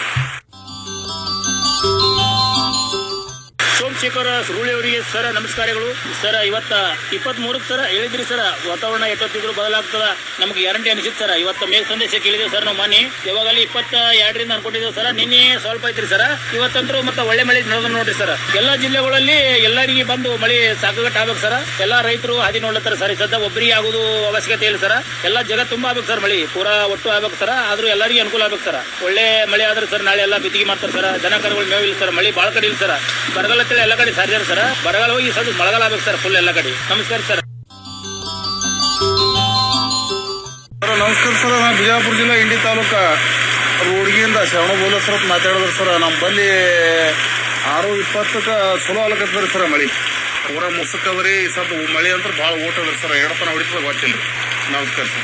ಸೋಮಶೇಖರ ಸುರುಳಿ ಅವರಿಗೆ ಸರ್ ನಮಸ್ಕಾರಗಳು ಸರ್ ಇವತ್ತ ಇಪ್ಪತ್ತ್ ಮೂರಕ್ಕೆ ಸರ್ ಹೇಳಿದ್ರಿ ಸರ್ ವಾತಾವರಣ ಎಷ್ಟೊತ್ತಿದ್ರು ಬದಲಾಗ್ತದ ನಮ್ಗೆ ಗ್ಯಾರಂಟಿ ಅನಿಸಿತ್ತು ಸರ್ ಇವತ್ತ ಮೇಘ ಸಂದೇಶ ಕೇಳಿದೇವೆ ಸರ್ ನಾವು ಮನೆ ಯಾವಾಗಲ್ಲಿ ಇಪ್ಪತ್ತ ಎರಡರಿಂದ ಅನ್ಕೊಂಡಿದ್ದೇವೆ ಸರ್ ನಿನ್ನೆ ಸ್ವಲ್ಪ ಐತ್ರಿ ಸರ್ ಇವತ್ತಂತರೂ ಮತ್ತೆ ಒಳ್ಳೆ ಮಳೆ ನಡೆದ ನೋಡ್ರಿ ಸರ್ ಎಲ್ಲಾ ಜಿಲ್ಲೆಗಳಲ್ಲಿ ಎಲ್ಲರಿಗೆ ಬಂದು ಮಳೆ ಸಾಕಾಗಟ್ಟು ಆಗ್ಬೇಕು ಸರ್ ಎಲ್ಲಾ ರೈತರು ಹಾದಿ ನೋಡ್ಲತ್ತಾರ ಸರ್ ಈ ಸದ್ಯ ಒಬ್ಬರಿಗೆ ಆಗುದು ಅವಶ್ಯಕತೆ ಇಲ್ಲ ಸರ್ ಎಲ್ಲಾ ಜಗ ತುಂಬಾ ಆಗ್ಬೇಕು ಸರ್ ಮಳಿ ಪೂರಾ ಒಟ್ಟು ಆಗ್ಬೇಕು ಸರ್ ಆದ್ರೂ ಎಲ್ಲರಿಗೂ ಅನುಕೂಲ ಆಗ್ಬೇಕು ಸರ್ ಒಳ್ಳೆ ಮಳೆ ಆದ್ರೆ ಸರ್ ನಾಳೆ ಎಲ್ಲ ಬಿತ್ತಿಗೆ ಮಾಡ್ತಾರೆ ಸರ್ ದನ ಕರುಗಳು ಮೇವು ಇಲ್ಲ ಸರ್ ಮಳಿ ಬಾಳ ಕಡೆ ಇಲ್ಲ ಸರ್ ಬರಗಾಲ ಅಂತೇಳಿ ಎಲ್ಲ ಕಡೆ ಸಾರಿದಾರೆ ಸರ್ ಬರಗಾಲ ಹೋಗಿ ಈ ಸದ್ಯ ಮಳೆಗಾಲ ಆಗ್ಬೇಕು ಸರ್ ಫುಲ್ ಎಲ್ಲ ಕಡೆ ನಮಸ್ಕಾರ ಸರ್ ಸರ್ ನಮಸ್ಕಾರ ಸರ್ ನಾ ಬಿಜಾಪುರ ಜಿಲ್ಲಾ ಇಂಡಿ ತಾಲೂಕ ರೋಡ್ಗಿಯಿಂದ ಶ್ರವಣ ಬೋಲಸ್ರ ಮಾತಾಡಿದ್ರು ಸರ್ ನಮ್ಮ ಬಲ್ಲಿ ಆರು ಇಪ್ಪತ್ತಕ್ಕ ಚಲೋ ಆಗ್ಲಕತ್ತದ್ರಿ ಸರ್ ಮಳಿ ಪೂರ ಮುಸುಕದ್ರಿ ಈ ಸದ್ ಮಳಿ ಅಂತ ಭಾಳ ಓಟದ್ರಿ ಸರ್ ಎಡತನ ಹೊಡಿತದ ಗೊತ್ತಿಲ್ರಿ ನಮಸ್ಕಾರ ಸರ್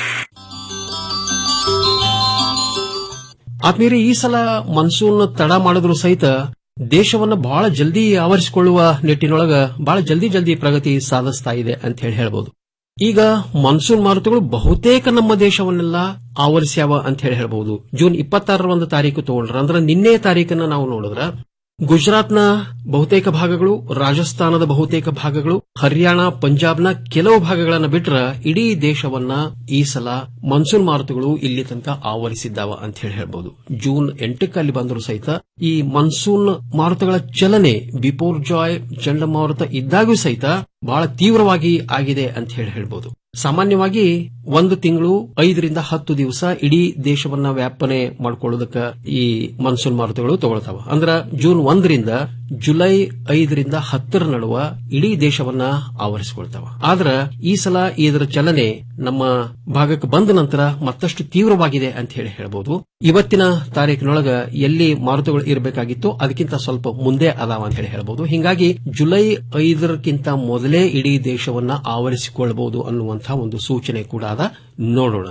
ಆದ್ಮೇಲೆ ಈ ಸಲ ಮನ್ಸೂನ್ ತಡ ಮಾಡಿದ್ರು ಸಹಿತ ದೇಶವನ್ನ ಬಹಳ ಜಲ್ದಿ ಆವರಿಸಿಕೊಳ್ಳುವ ನಿಟ್ಟಿನೊಳಗ ಬಹಳ ಜಲ್ದಿ ಜಲ್ದಿ ಪ್ರಗತಿ ಸಾಧಿಸ್ತಾ ಇದೆ ಅಂತ ಹೇಳಿ ಹೇಳ್ಬೋದು ಈಗ ಮಾನ್ಸೂನ್ ಮಾರುತಗಳು ಬಹುತೇಕ ನಮ್ಮ ದೇಶವನ್ನೆಲ್ಲ ಆವರಿಸ್ಯಾವ ಅಂತ ಹೇಳಿ ಹೇಳ್ಬಹುದು ಜೂನ್ ಇಪ್ಪತ್ತಾರರ ಒಂದು ತಾರೀಕು ತಗೊಂಡ್ರ ಅಂದ್ರೆ ನಿನ್ನೆ ತಾರೀಕನ್ನ ನಾವು ನೋಡಿದ್ರ ಗುಜರಾತ್ನ ಬಹುತೇಕ ಭಾಗಗಳು ರಾಜಸ್ಥಾನದ ಬಹುತೇಕ ಭಾಗಗಳು ಹರಿಯಾಣ ಪಂಜಾಬ್ನ ಕೆಲವು ಭಾಗಗಳನ್ನ ಬಿಟ್ರ ಇಡೀ ದೇಶವನ್ನ ಈ ಸಲ ಮಾನ್ಸೂನ್ ಮಾರುತಗಳು ಇಲ್ಲಿ ತನಕ ಆವರಿಸಿದ್ದಾವ ಅಂತ ಹೇಳಿ ಹೇಳ್ಬಹುದು ಜೂನ್ ಎಂಟಕ್ಕೆ ಅಲ್ಲಿ ಬಂದರೂ ಸಹಿತ ಈ ಮಾನ್ಸೂನ್ ಮಾರುತಗಳ ಚಲನೆ ಬಿಪೋರ್ ಜಾಯ್ ಚಂಡಮಾರುತ ಇದ್ದಾಗೂ ಸಹಿತ ಬಹಳ ತೀವ್ರವಾಗಿ ಆಗಿದೆ ಅಂತ ಹೇಳಿ ಹೇಳ್ಬಹುದು ಸಾಮಾನ್ಯವಾಗಿ ಒಂದು ತಿಂಗಳು ಐದರಿಂದ ಹತ್ತು ದಿವಸ ಇಡೀ ದೇಶವನ್ನ ವ್ಯಾಪನೆ ಮಾಡ್ಕೊಳ್ಳೋದಕ್ಕ ಈ ಮಾನ್ಸೂನ್ ಮಾರುತಗಳು ತಗೊಳ್ತಾವ ಅಂದ್ರ ಜೂನ್ ಒಂದರಿಂದ ಜುಲೈ ಐದರಿಂದ ಹತ್ತರ ನಡುವ ಇಡೀ ದೇಶವನ್ನ ಆವರಿಸಿಕೊಳ್ತಾವ ಆದ್ರ ಈ ಸಲ ಇದರ ಚಲನೆ ನಮ್ಮ ಭಾಗಕ್ಕೆ ಬಂದ ನಂತರ ಮತ್ತಷ್ಟು ತೀವ್ರವಾಗಿದೆ ಅಂತ ಹೇಳಿ ಹೇಳ್ಬೋದು ಇವತ್ತಿನ ತಾರೀಕಿನೊಳಗ ಎಲ್ಲಿ ಮಾರುತಗಳು ಇರಬೇಕಾಗಿತ್ತು ಅದಕ್ಕಿಂತ ಸ್ವಲ್ಪ ಮುಂದೆ ಅದಾವ ಅಂತ ಹೇಳಿ ಹೇಳ್ಬೋದು ಹಿಂಗಾಗಿ ಜುಲೈ ಐದರಕ್ಕಿಂತ ಮೊದಲೇ ಇಡೀ ದೇಶವನ್ನ ಆವರಿಸಿಕೊಳ್ಳಬಹುದು ಅನ್ನುವಂತಹ ಒಂದು ಸೂಚನೆ ಕೂಡ ಅದ ನೋಡೋಣಂತ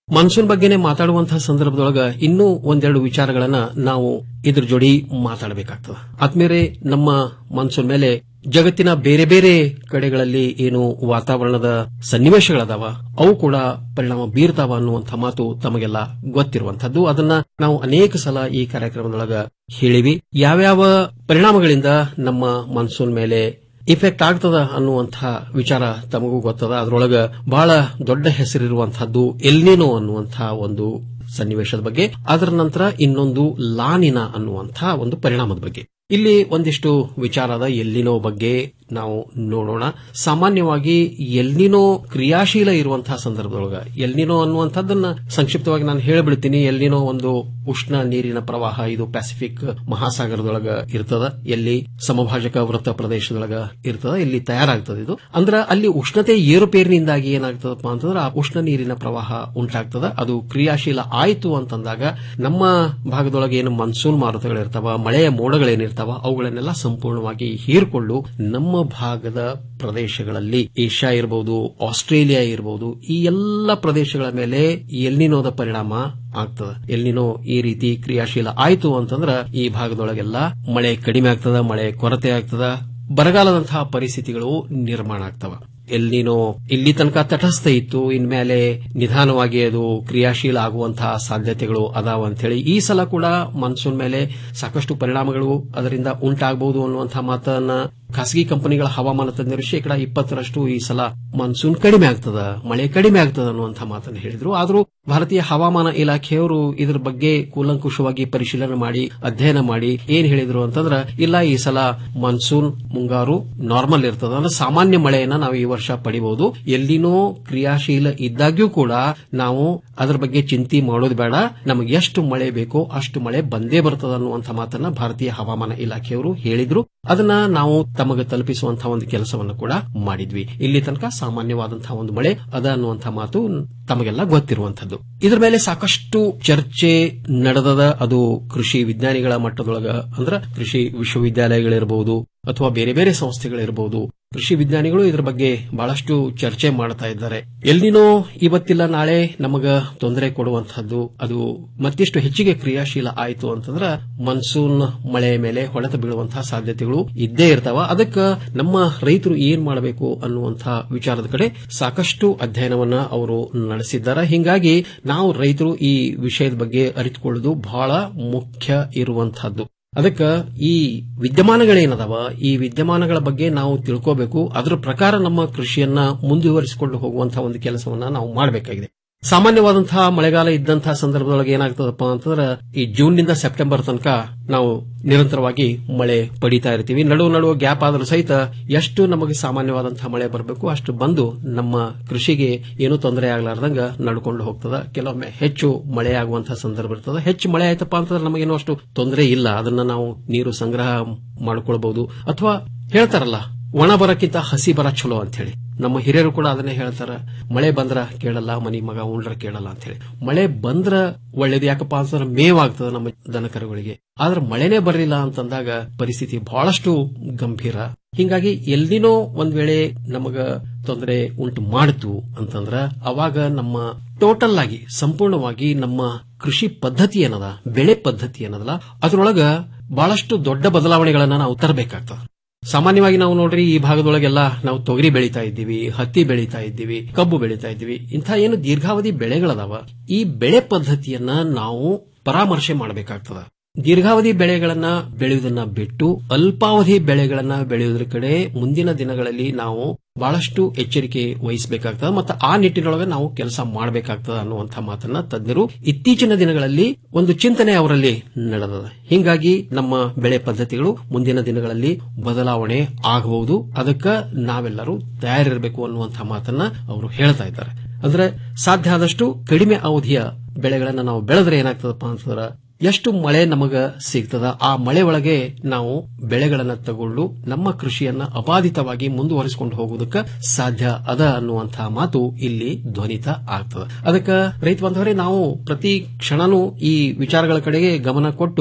ಮಾನ್ಸೂನ್ ಬಗ್ಗೆನೇ ಮಾತಾಡುವಂತಹ ಸಂದರ್ಭದೊಳಗ ಇನ್ನೂ ಒಂದೆರಡು ವಿಚಾರಗಳನ್ನ ನಾವು ಇದ್ರ ಜೋಡಿ ಮಾತಾಡಬೇಕಾಗ್ತದೆ ಆದ್ಮೇಲೆ ನಮ್ಮ ಮಾನ್ಸೂನ್ ಮೇಲೆ ಜಗತ್ತಿನ ಬೇರೆ ಬೇರೆ ಕಡೆಗಳಲ್ಲಿ ಏನು ವಾತಾವರಣದ ಸನ್ನಿವೇಶಗಳದಾವ ಅವು ಕೂಡ ಪರಿಣಾಮ ಬೀರ್ತಾವ ಅನ್ನುವಂಥ ಮಾತು ತಮಗೆಲ್ಲ ಗೊತ್ತಿರುವಂತದ್ದು ಅದನ್ನ ನಾವು ಅನೇಕ ಸಲ ಈ ಕಾರ್ಯಕ್ರಮದೊಳಗ ಹೇಳಿವಿ ಯಾವ್ಯಾವ ಪರಿಣಾಮಗಳಿಂದ ನಮ್ಮ ಮಾನ್ಸೂನ್ ಮೇಲೆ ಇಫೆಕ್ಟ್ ಆಗ್ತದ ಅನ್ನುವಂಥ ವಿಚಾರ ತಮಗೂ ಗೊತ್ತದ ಅದರೊಳಗ ಬಹಳ ದೊಡ್ಡ ಹೆಸರಿರುವಂತಹದ್ದು ಎಲ್ನಿನೋ ಅನ್ನುವಂಥ ಒಂದು ಸನ್ನಿವೇಶದ ಬಗ್ಗೆ ಅದರ ನಂತರ ಇನ್ನೊಂದು ಲಾನಿನ ಅನ್ನುವಂಥ ಒಂದು ಪರಿಣಾಮದ ಬಗ್ಗೆ ಇಲ್ಲಿ ಒಂದಿಷ್ಟು ವಿಚಾರದ ಎಲ್ಲಿನೋ ಬಗ್ಗೆ ನಾವು ನೋಡೋಣ ಸಾಮಾನ್ಯವಾಗಿ ಎಲ್ನಿನೋ ಕ್ರಿಯಾಶೀಲ ಇರುವಂತಹ ಸಂದರ್ಭದೊಳಗ ಎಲ್ನಿನೋ ಅನ್ನುವಂಥದ್ದನ್ನ ಸಂಕ್ಷಿಪ್ತವಾಗಿ ನಾನು ಹೇಳಿಬಿಡ್ತೀನಿ ಎಲ್ನಿನೋ ಒಂದು ಉಷ್ಣ ನೀರಿನ ಪ್ರವಾಹ ಇದು ಪೆಸಿಫಿಕ್ ಮಹಾಸಾಗರದೊಳಗ ಇರ್ತದ ಎಲ್ಲಿ ಸಮಭಾಜಕ ವೃತ್ತ ಪ್ರದೇಶದೊಳಗ ಇರ್ತದ ಇಲ್ಲಿ ತಯಾರಾಗ್ತದೆ ಇದು ಅಂದ್ರ ಅಲ್ಲಿ ಉಷ್ಣತೆ ಏರುಪೇರಿನಿಂದಾಗಿ ಏನಾಗ್ತದಪ್ಪ ಅಂತಂದ್ರೆ ಆ ಉಷ್ಣ ನೀರಿನ ಪ್ರವಾಹ ಉಂಟಾಗ್ತದ ಅದು ಕ್ರಿಯಾಶೀಲ ಆಯಿತು ಅಂತಂದಾಗ ನಮ್ಮ ಭಾಗದೊಳಗೆ ಏನು ಮನ್ಸೂನ್ ಮಾರುತಗಳಿರ್ತಾವ ಮಳೆಯ ಮೋಡಗಳೇನಿರ್ತಾವ ಅವುಗಳನ್ನೆಲ್ಲ ಸಂಪೂರ್ಣವಾಗಿ ಹೀರ್ಕೊಂಡು ನಮ್ಮ ಭಾಗದ ಪ್ರದೇಶಗಳಲ್ಲಿ ಏಷ್ಯಾ ಇರಬಹುದು ಆಸ್ಟ್ರೇಲಿಯಾ ಇರಬಹುದು ಈ ಎಲ್ಲ ಪ್ರದೇಶಗಳ ಮೇಲೆ ಎಲ್ನಿನೋದ ಪರಿಣಾಮ ಆಗ್ತದ ಎಲ್ಲಿನೋ ಈ ರೀತಿ ಕ್ರಿಯಾಶೀಲ ಆಯ್ತು ಅಂತಂದ್ರ ಈ ಭಾಗದೊಳಗೆಲ್ಲ ಮಳೆ ಕಡಿಮೆ ಆಗ್ತದ ಮಳೆ ಕೊರತೆ ಆಗ್ತದ ಬರಗಾಲದಂತಹ ಪರಿಸ್ಥಿತಿಗಳು ನಿರ್ಮಾಣ ಆಗ್ತವ ಎಲ್ಲಿನೋ ಇಲ್ಲಿ ತನಕ ತಟಸ್ಥ ಇತ್ತು ಇನ್ಮೇಲೆ ನಿಧಾನವಾಗಿ ಅದು ಕ್ರಿಯಾಶೀಲ ಆಗುವಂತಹ ಸಾಧ್ಯತೆಗಳು ಅದಾವ ಅಂತ ಹೇಳಿ ಈ ಸಲ ಕೂಡ ಮಾನ್ಸೂನ್ ಮೇಲೆ ಸಾಕಷ್ಟು ಪರಿಣಾಮಗಳು ಅದರಿಂದ ಉಂಟಾಗಬಹುದು ಅನ್ನುವಂತಹ ಮಾತನ್ನ ಖಾಸಗಿ ಕಂಪನಿಗಳ ಹವಾಮಾನ ತಜ್ಞರು ಶೇಕಡಾ ಇಪ್ಪತ್ತರಷ್ಟು ಈ ಸಲ ಮಾನ್ಸೂನ್ ಕಡಿಮೆ ಆಗ್ತದ ಮಳೆ ಕಡಿಮೆ ಆಗ್ತದ ಅನ್ನುವಂತಹ ಮಾತನ್ನು ಹೇಳಿದ್ರು ಆದರೂ ಭಾರತೀಯ ಹವಾಮಾನ ಇಲಾಖೆಯವರು ಇದರ ಬಗ್ಗೆ ಕೂಲಂಕುಷವಾಗಿ ಪರಿಶೀಲನೆ ಮಾಡಿ ಅಧ್ಯಯನ ಮಾಡಿ ಏನ್ ಹೇಳಿದ್ರು ಅಂತಂದ್ರ ಇಲ್ಲ ಈ ಸಲ ಮಾನ್ಸೂನ್ ಮುಂಗಾರು ನಾರ್ಮಲ್ ಇರ್ತದ ಅಂದ್ರೆ ಸಾಮಾನ್ಯ ಮಳೆಯನ್ನ ನಾವು ಈ ವರ್ಷ ಪಡಿಬಹುದು ಎಲ್ಲಿನೋ ಕ್ರಿಯಾಶೀಲ ಇದ್ದಾಗ್ಯೂ ಕೂಡ ನಾವು ಅದರ ಬಗ್ಗೆ ಚಿಂತೆ ಮಾಡೋದು ಬೇಡ ನಮಗೆ ಎಷ್ಟು ಮಳೆ ಬೇಕೋ ಅಷ್ಟು ಮಳೆ ಬಂದೇ ಬರ್ತದ ಅನ್ನುವಂಥ ಮಾತನ್ನ ಭಾರತೀಯ ಹವಾಮಾನ ಇಲಾಖೆಯವರು ಹೇಳಿದ್ರು ಅದನ್ನ ನಾವು ತಮಗೆ ತಲುಪಿಸುವಂತಹ ಒಂದು ಕೆಲಸವನ್ನು ಕೂಡ ಮಾಡಿದ್ವಿ ಇಲ್ಲಿ ತನಕ ಸಾಮಾನ್ಯವಾದಂತಹ ಒಂದು ಮಳೆ ಅದ ಅನ್ನುವಂತಹ ಮಾತು ತಮಗೆಲ್ಲ ಗೊತ್ತಿರುವಂತದ್ದು ಇದರ ಮೇಲೆ ಸಾಕಷ್ಟು ಚರ್ಚೆ ನಡೆದದ ಅದು ಕೃಷಿ ವಿಜ್ಞಾನಿಗಳ ಮಟ್ಟದೊಳಗ ಅಂದ್ರ ಕೃಷಿ ವಿಶ್ವವಿದ್ಯಾಲಯಗಳಿರಬಹುದು ಅಥವಾ ಬೇರೆ ಬೇರೆ ಸಂಸ್ಥೆಗಳಿರಬಹುದು ಕೃಷಿ ವಿಜ್ಞಾನಿಗಳು ಇದರ ಬಗ್ಗೆ ಬಹಳಷ್ಟು ಚರ್ಚೆ ಮಾಡ್ತಾ ಇದ್ದಾರೆ ಎಲ್ಲಿನೋ ಇವತ್ತಿಲ್ಲ ನಾಳೆ ನಮಗ ತೊಂದರೆ ಕೊಡುವಂತಹದ್ದು ಅದು ಮತ್ತಿಷ್ಟು ಹೆಚ್ಚಿಗೆ ಕ್ರಿಯಾಶೀಲ ಆಯಿತು ಅಂತಂದ್ರ ಮನ್ಸೂನ್ ಮಳೆ ಮೇಲೆ ಹೊಡೆತ ಬೀಳುವಂತಹ ಸಾಧ್ಯತೆಗಳು ಇದ್ದೇ ಇರ್ತಾವ ಅದಕ್ಕೆ ನಮ್ಮ ರೈತರು ಏನ್ ಮಾಡಬೇಕು ಅನ್ನುವಂತಹ ವಿಚಾರದ ಕಡೆ ಸಾಕಷ್ಟು ಅಧ್ಯಯನವನ್ನ ಅವರು ನಡೆಸಿದ್ದಾರೆ ಹಿಂಗಾಗಿ ನಾವು ರೈತರು ಈ ವಿಷಯದ ಬಗ್ಗೆ ಅರಿತುಕೊಳ್ಳುವುದು ಬಹಳ ಮುಖ್ಯ ಇರುವಂತಹದ್ದು ಅದಕ್ಕೆ ಈ ವಿದ್ಯಮಾನಗಳೇನದಾವ ಈ ವಿದ್ಯಮಾನಗಳ ಬಗ್ಗೆ ನಾವು ತಿಳ್ಕೋಬೇಕು ಅದರ ಪ್ರಕಾರ ನಮ್ಮ ಕೃಷಿಯನ್ನ ಮುಂದುವರಿಸಿಕೊಂಡು ಹೋಗುವಂತಹ ಒಂದು ಕೆಲಸವನ್ನ ನಾವು ಮಾಡಬೇಕಾಗಿದೆ ಸಾಮಾನ್ಯವಾದಂತಹ ಮಳೆಗಾಲ ಇದ್ದಂತಹ ಸಂದರ್ಭದೊಳಗೆ ಏನಾಗ್ತದಪ್ಪ ಅಂತಂದ್ರೆ ಈ ಜೂನ್ನಿಂದ ಸೆಪ್ಟೆಂಬರ್ ತನಕ ನಾವು ನಿರಂತರವಾಗಿ ಮಳೆ ಪಡಿತಾ ಇರ್ತೀವಿ ನಡುವು ನಡುವೆ ಗ್ಯಾಪ್ ಆದರೂ ಸಹಿತ ಎಷ್ಟು ನಮಗೆ ಸಾಮಾನ್ಯವಾದಂತಹ ಮಳೆ ಬರಬೇಕು ಅಷ್ಟು ಬಂದು ನಮ್ಮ ಕೃಷಿಗೆ ಏನೂ ತೊಂದರೆ ಆಗ್ಲಾರ್ದಂಗ ನಡ್ಕೊಂಡು ಹೋಗ್ತದ ಕೆಲವೊಮ್ಮೆ ಹೆಚ್ಚು ಮಳೆ ಆಗುವಂತಹ ಸಂದರ್ಭ ಇರ್ತದೆ ಹೆಚ್ಚು ಮಳೆ ಆಯ್ತಪ್ಪ ಅಂತಂದ್ರೆ ನಮಗೇನೋ ಅಷ್ಟು ತೊಂದರೆ ಇಲ್ಲ ಅದನ್ನ ನಾವು ನೀರು ಸಂಗ್ರಹ ಮಾಡ್ಕೊಳ್ಬಹುದು ಅಥವಾ ಹೇಳ್ತಾರಲ್ಲ ಒಣ ಬರಕ್ಕಿಂತ ಹಸಿ ಬರ ಚಲೋ ಅಂತ ಹೇಳಿ ನಮ್ಮ ಹಿರಿಯರು ಕೂಡ ಅದನ್ನೇ ಹೇಳ್ತಾರ ಮಳೆ ಬಂದ್ರ ಕೇಳಲ್ಲ ಮನಿ ಮಗ ಉಂಡ್ರ ಕೇಳಲ್ಲ ಅಂತ ಹೇಳಿ ಮಳೆ ಬಂದ್ರ ಒಳ್ಳೇದು ಯಾಕಪ್ಪ ಅಂತಂದ್ರೆ ಮೇವಾಗ್ತದ ನಮ್ಮ ದನಕರುಗಳಿಗೆ ಆದ್ರೆ ಮಳೆನೇ ಬರಲಿಲ್ಲ ಅಂತಂದಾಗ ಪರಿಸ್ಥಿತಿ ಬಹಳಷ್ಟು ಗಂಭೀರ ಹಿಂಗಾಗಿ ಎಲ್ಲಿನೋ ಒಂದ್ ವೇಳೆ ನಮಗ ತೊಂದರೆ ಉಂಟು ಮಾಡಿತು ಅಂತಂದ್ರ ಅವಾಗ ನಮ್ಮ ಟೋಟಲ್ ಆಗಿ ಸಂಪೂರ್ಣವಾಗಿ ನಮ್ಮ ಕೃಷಿ ಪದ್ಧತಿ ಏನದ ಬೆಳೆ ಪದ್ಧತಿ ಏನದಲ್ಲ ಅದರೊಳಗ ಬಹಳಷ್ಟು ದೊಡ್ಡ ಬದಲಾವಣೆಗಳನ್ನ ನಾವು ತರಬೇಕಾಗ್ತದ ಸಾಮಾನ್ಯವಾಗಿ ನಾವು ನೋಡ್ರಿ ಈ ಭಾಗದೊಳಗೆಲ್ಲ ನಾವು ತೊಗರಿ ಬೆಳೀತಾ ಇದ್ದೀವಿ ಹತ್ತಿ ಬೆಳೀತಾ ಇದ್ದೀವಿ ಕಬ್ಬು ಬೆಳೀತಾ ಇದ್ದೀವಿ ಇಂಥ ಏನು ದೀರ್ಘಾವಧಿ ಬೆಳೆಗಳದಾವ ಈ ಬೆಳೆ ಪದ್ಧತಿಯನ್ನ ನಾವು ಪರಾಮರ್ಶೆ ಮಾಡಬೇಕಾಗ್ತದ ದೀರ್ಘಾವಧಿ ಬೆಳೆಗಳನ್ನ ಬೆಳೆಯುವುದನ್ನ ಬಿಟ್ಟು ಅಲ್ಪಾವಧಿ ಬೆಳೆಗಳನ್ನ ಬೆಳೆಯುವುದರ ಕಡೆ ಮುಂದಿನ ದಿನಗಳಲ್ಲಿ ನಾವು ಬಹಳಷ್ಟು ಎಚ್ಚರಿಕೆ ವಹಿಸಬೇಕಾಗ್ತದೆ ಮತ್ತು ಆ ನಿಟ್ಟಿನೊಳಗೆ ನಾವು ಕೆಲಸ ಮಾಡಬೇಕಾಗ್ತದ ಅನ್ನುವಂಥ ಮಾತನ್ನ ತಜ್ಞರು ಇತ್ತೀಚಿನ ದಿನಗಳಲ್ಲಿ ಒಂದು ಚಿಂತನೆ ಅವರಲ್ಲಿ ನಡೆದದ ಹಿಂಗಾಗಿ ನಮ್ಮ ಬೆಳೆ ಪದ್ಧತಿಗಳು ಮುಂದಿನ ದಿನಗಳಲ್ಲಿ ಬದಲಾವಣೆ ಆಗಬಹುದು ಅದಕ್ಕೆ ನಾವೆಲ್ಲರೂ ತಯಾರಿರಬೇಕು ಅನ್ನುವಂಥ ಮಾತನ್ನ ಅವರು ಹೇಳ್ತಾ ಇದ್ದಾರೆ ಅಂದ್ರೆ ಸಾಧ್ಯ ಆದಷ್ಟು ಕಡಿಮೆ ಅವಧಿಯ ಬೆಳೆಗಳನ್ನ ನಾವು ಬೆಳೆದ್ರೆ ಏನಾಗ್ತದಪ್ಪ ಅಂತಂದ್ರೆ ಎಷ್ಟು ಮಳೆ ನಮಗ ಸಿಗ್ತದ ಆ ಮಳೆ ಒಳಗೆ ನಾವು ಬೆಳೆಗಳನ್ನ ತಗೊಳ್ಳು ನಮ್ಮ ಕೃಷಿಯನ್ನ ಅಬಾಧಿತವಾಗಿ ಮುಂದುವರಿಸಿಕೊಂಡು ಹೋಗುವುದಕ್ಕೆ ಸಾಧ್ಯ ಅದ ಅನ್ನುವಂತಹ ಮಾತು ಇಲ್ಲಿ ಧ್ವನಿತ ಆಗ್ತದ ಅದಕ್ಕೆ ರೈತ ಬಾಂಧವರೇ ನಾವು ಪ್ರತಿ ಕ್ಷಣನೂ ಈ ವಿಚಾರಗಳ ಕಡೆಗೆ ಗಮನ ಕೊಟ್ಟು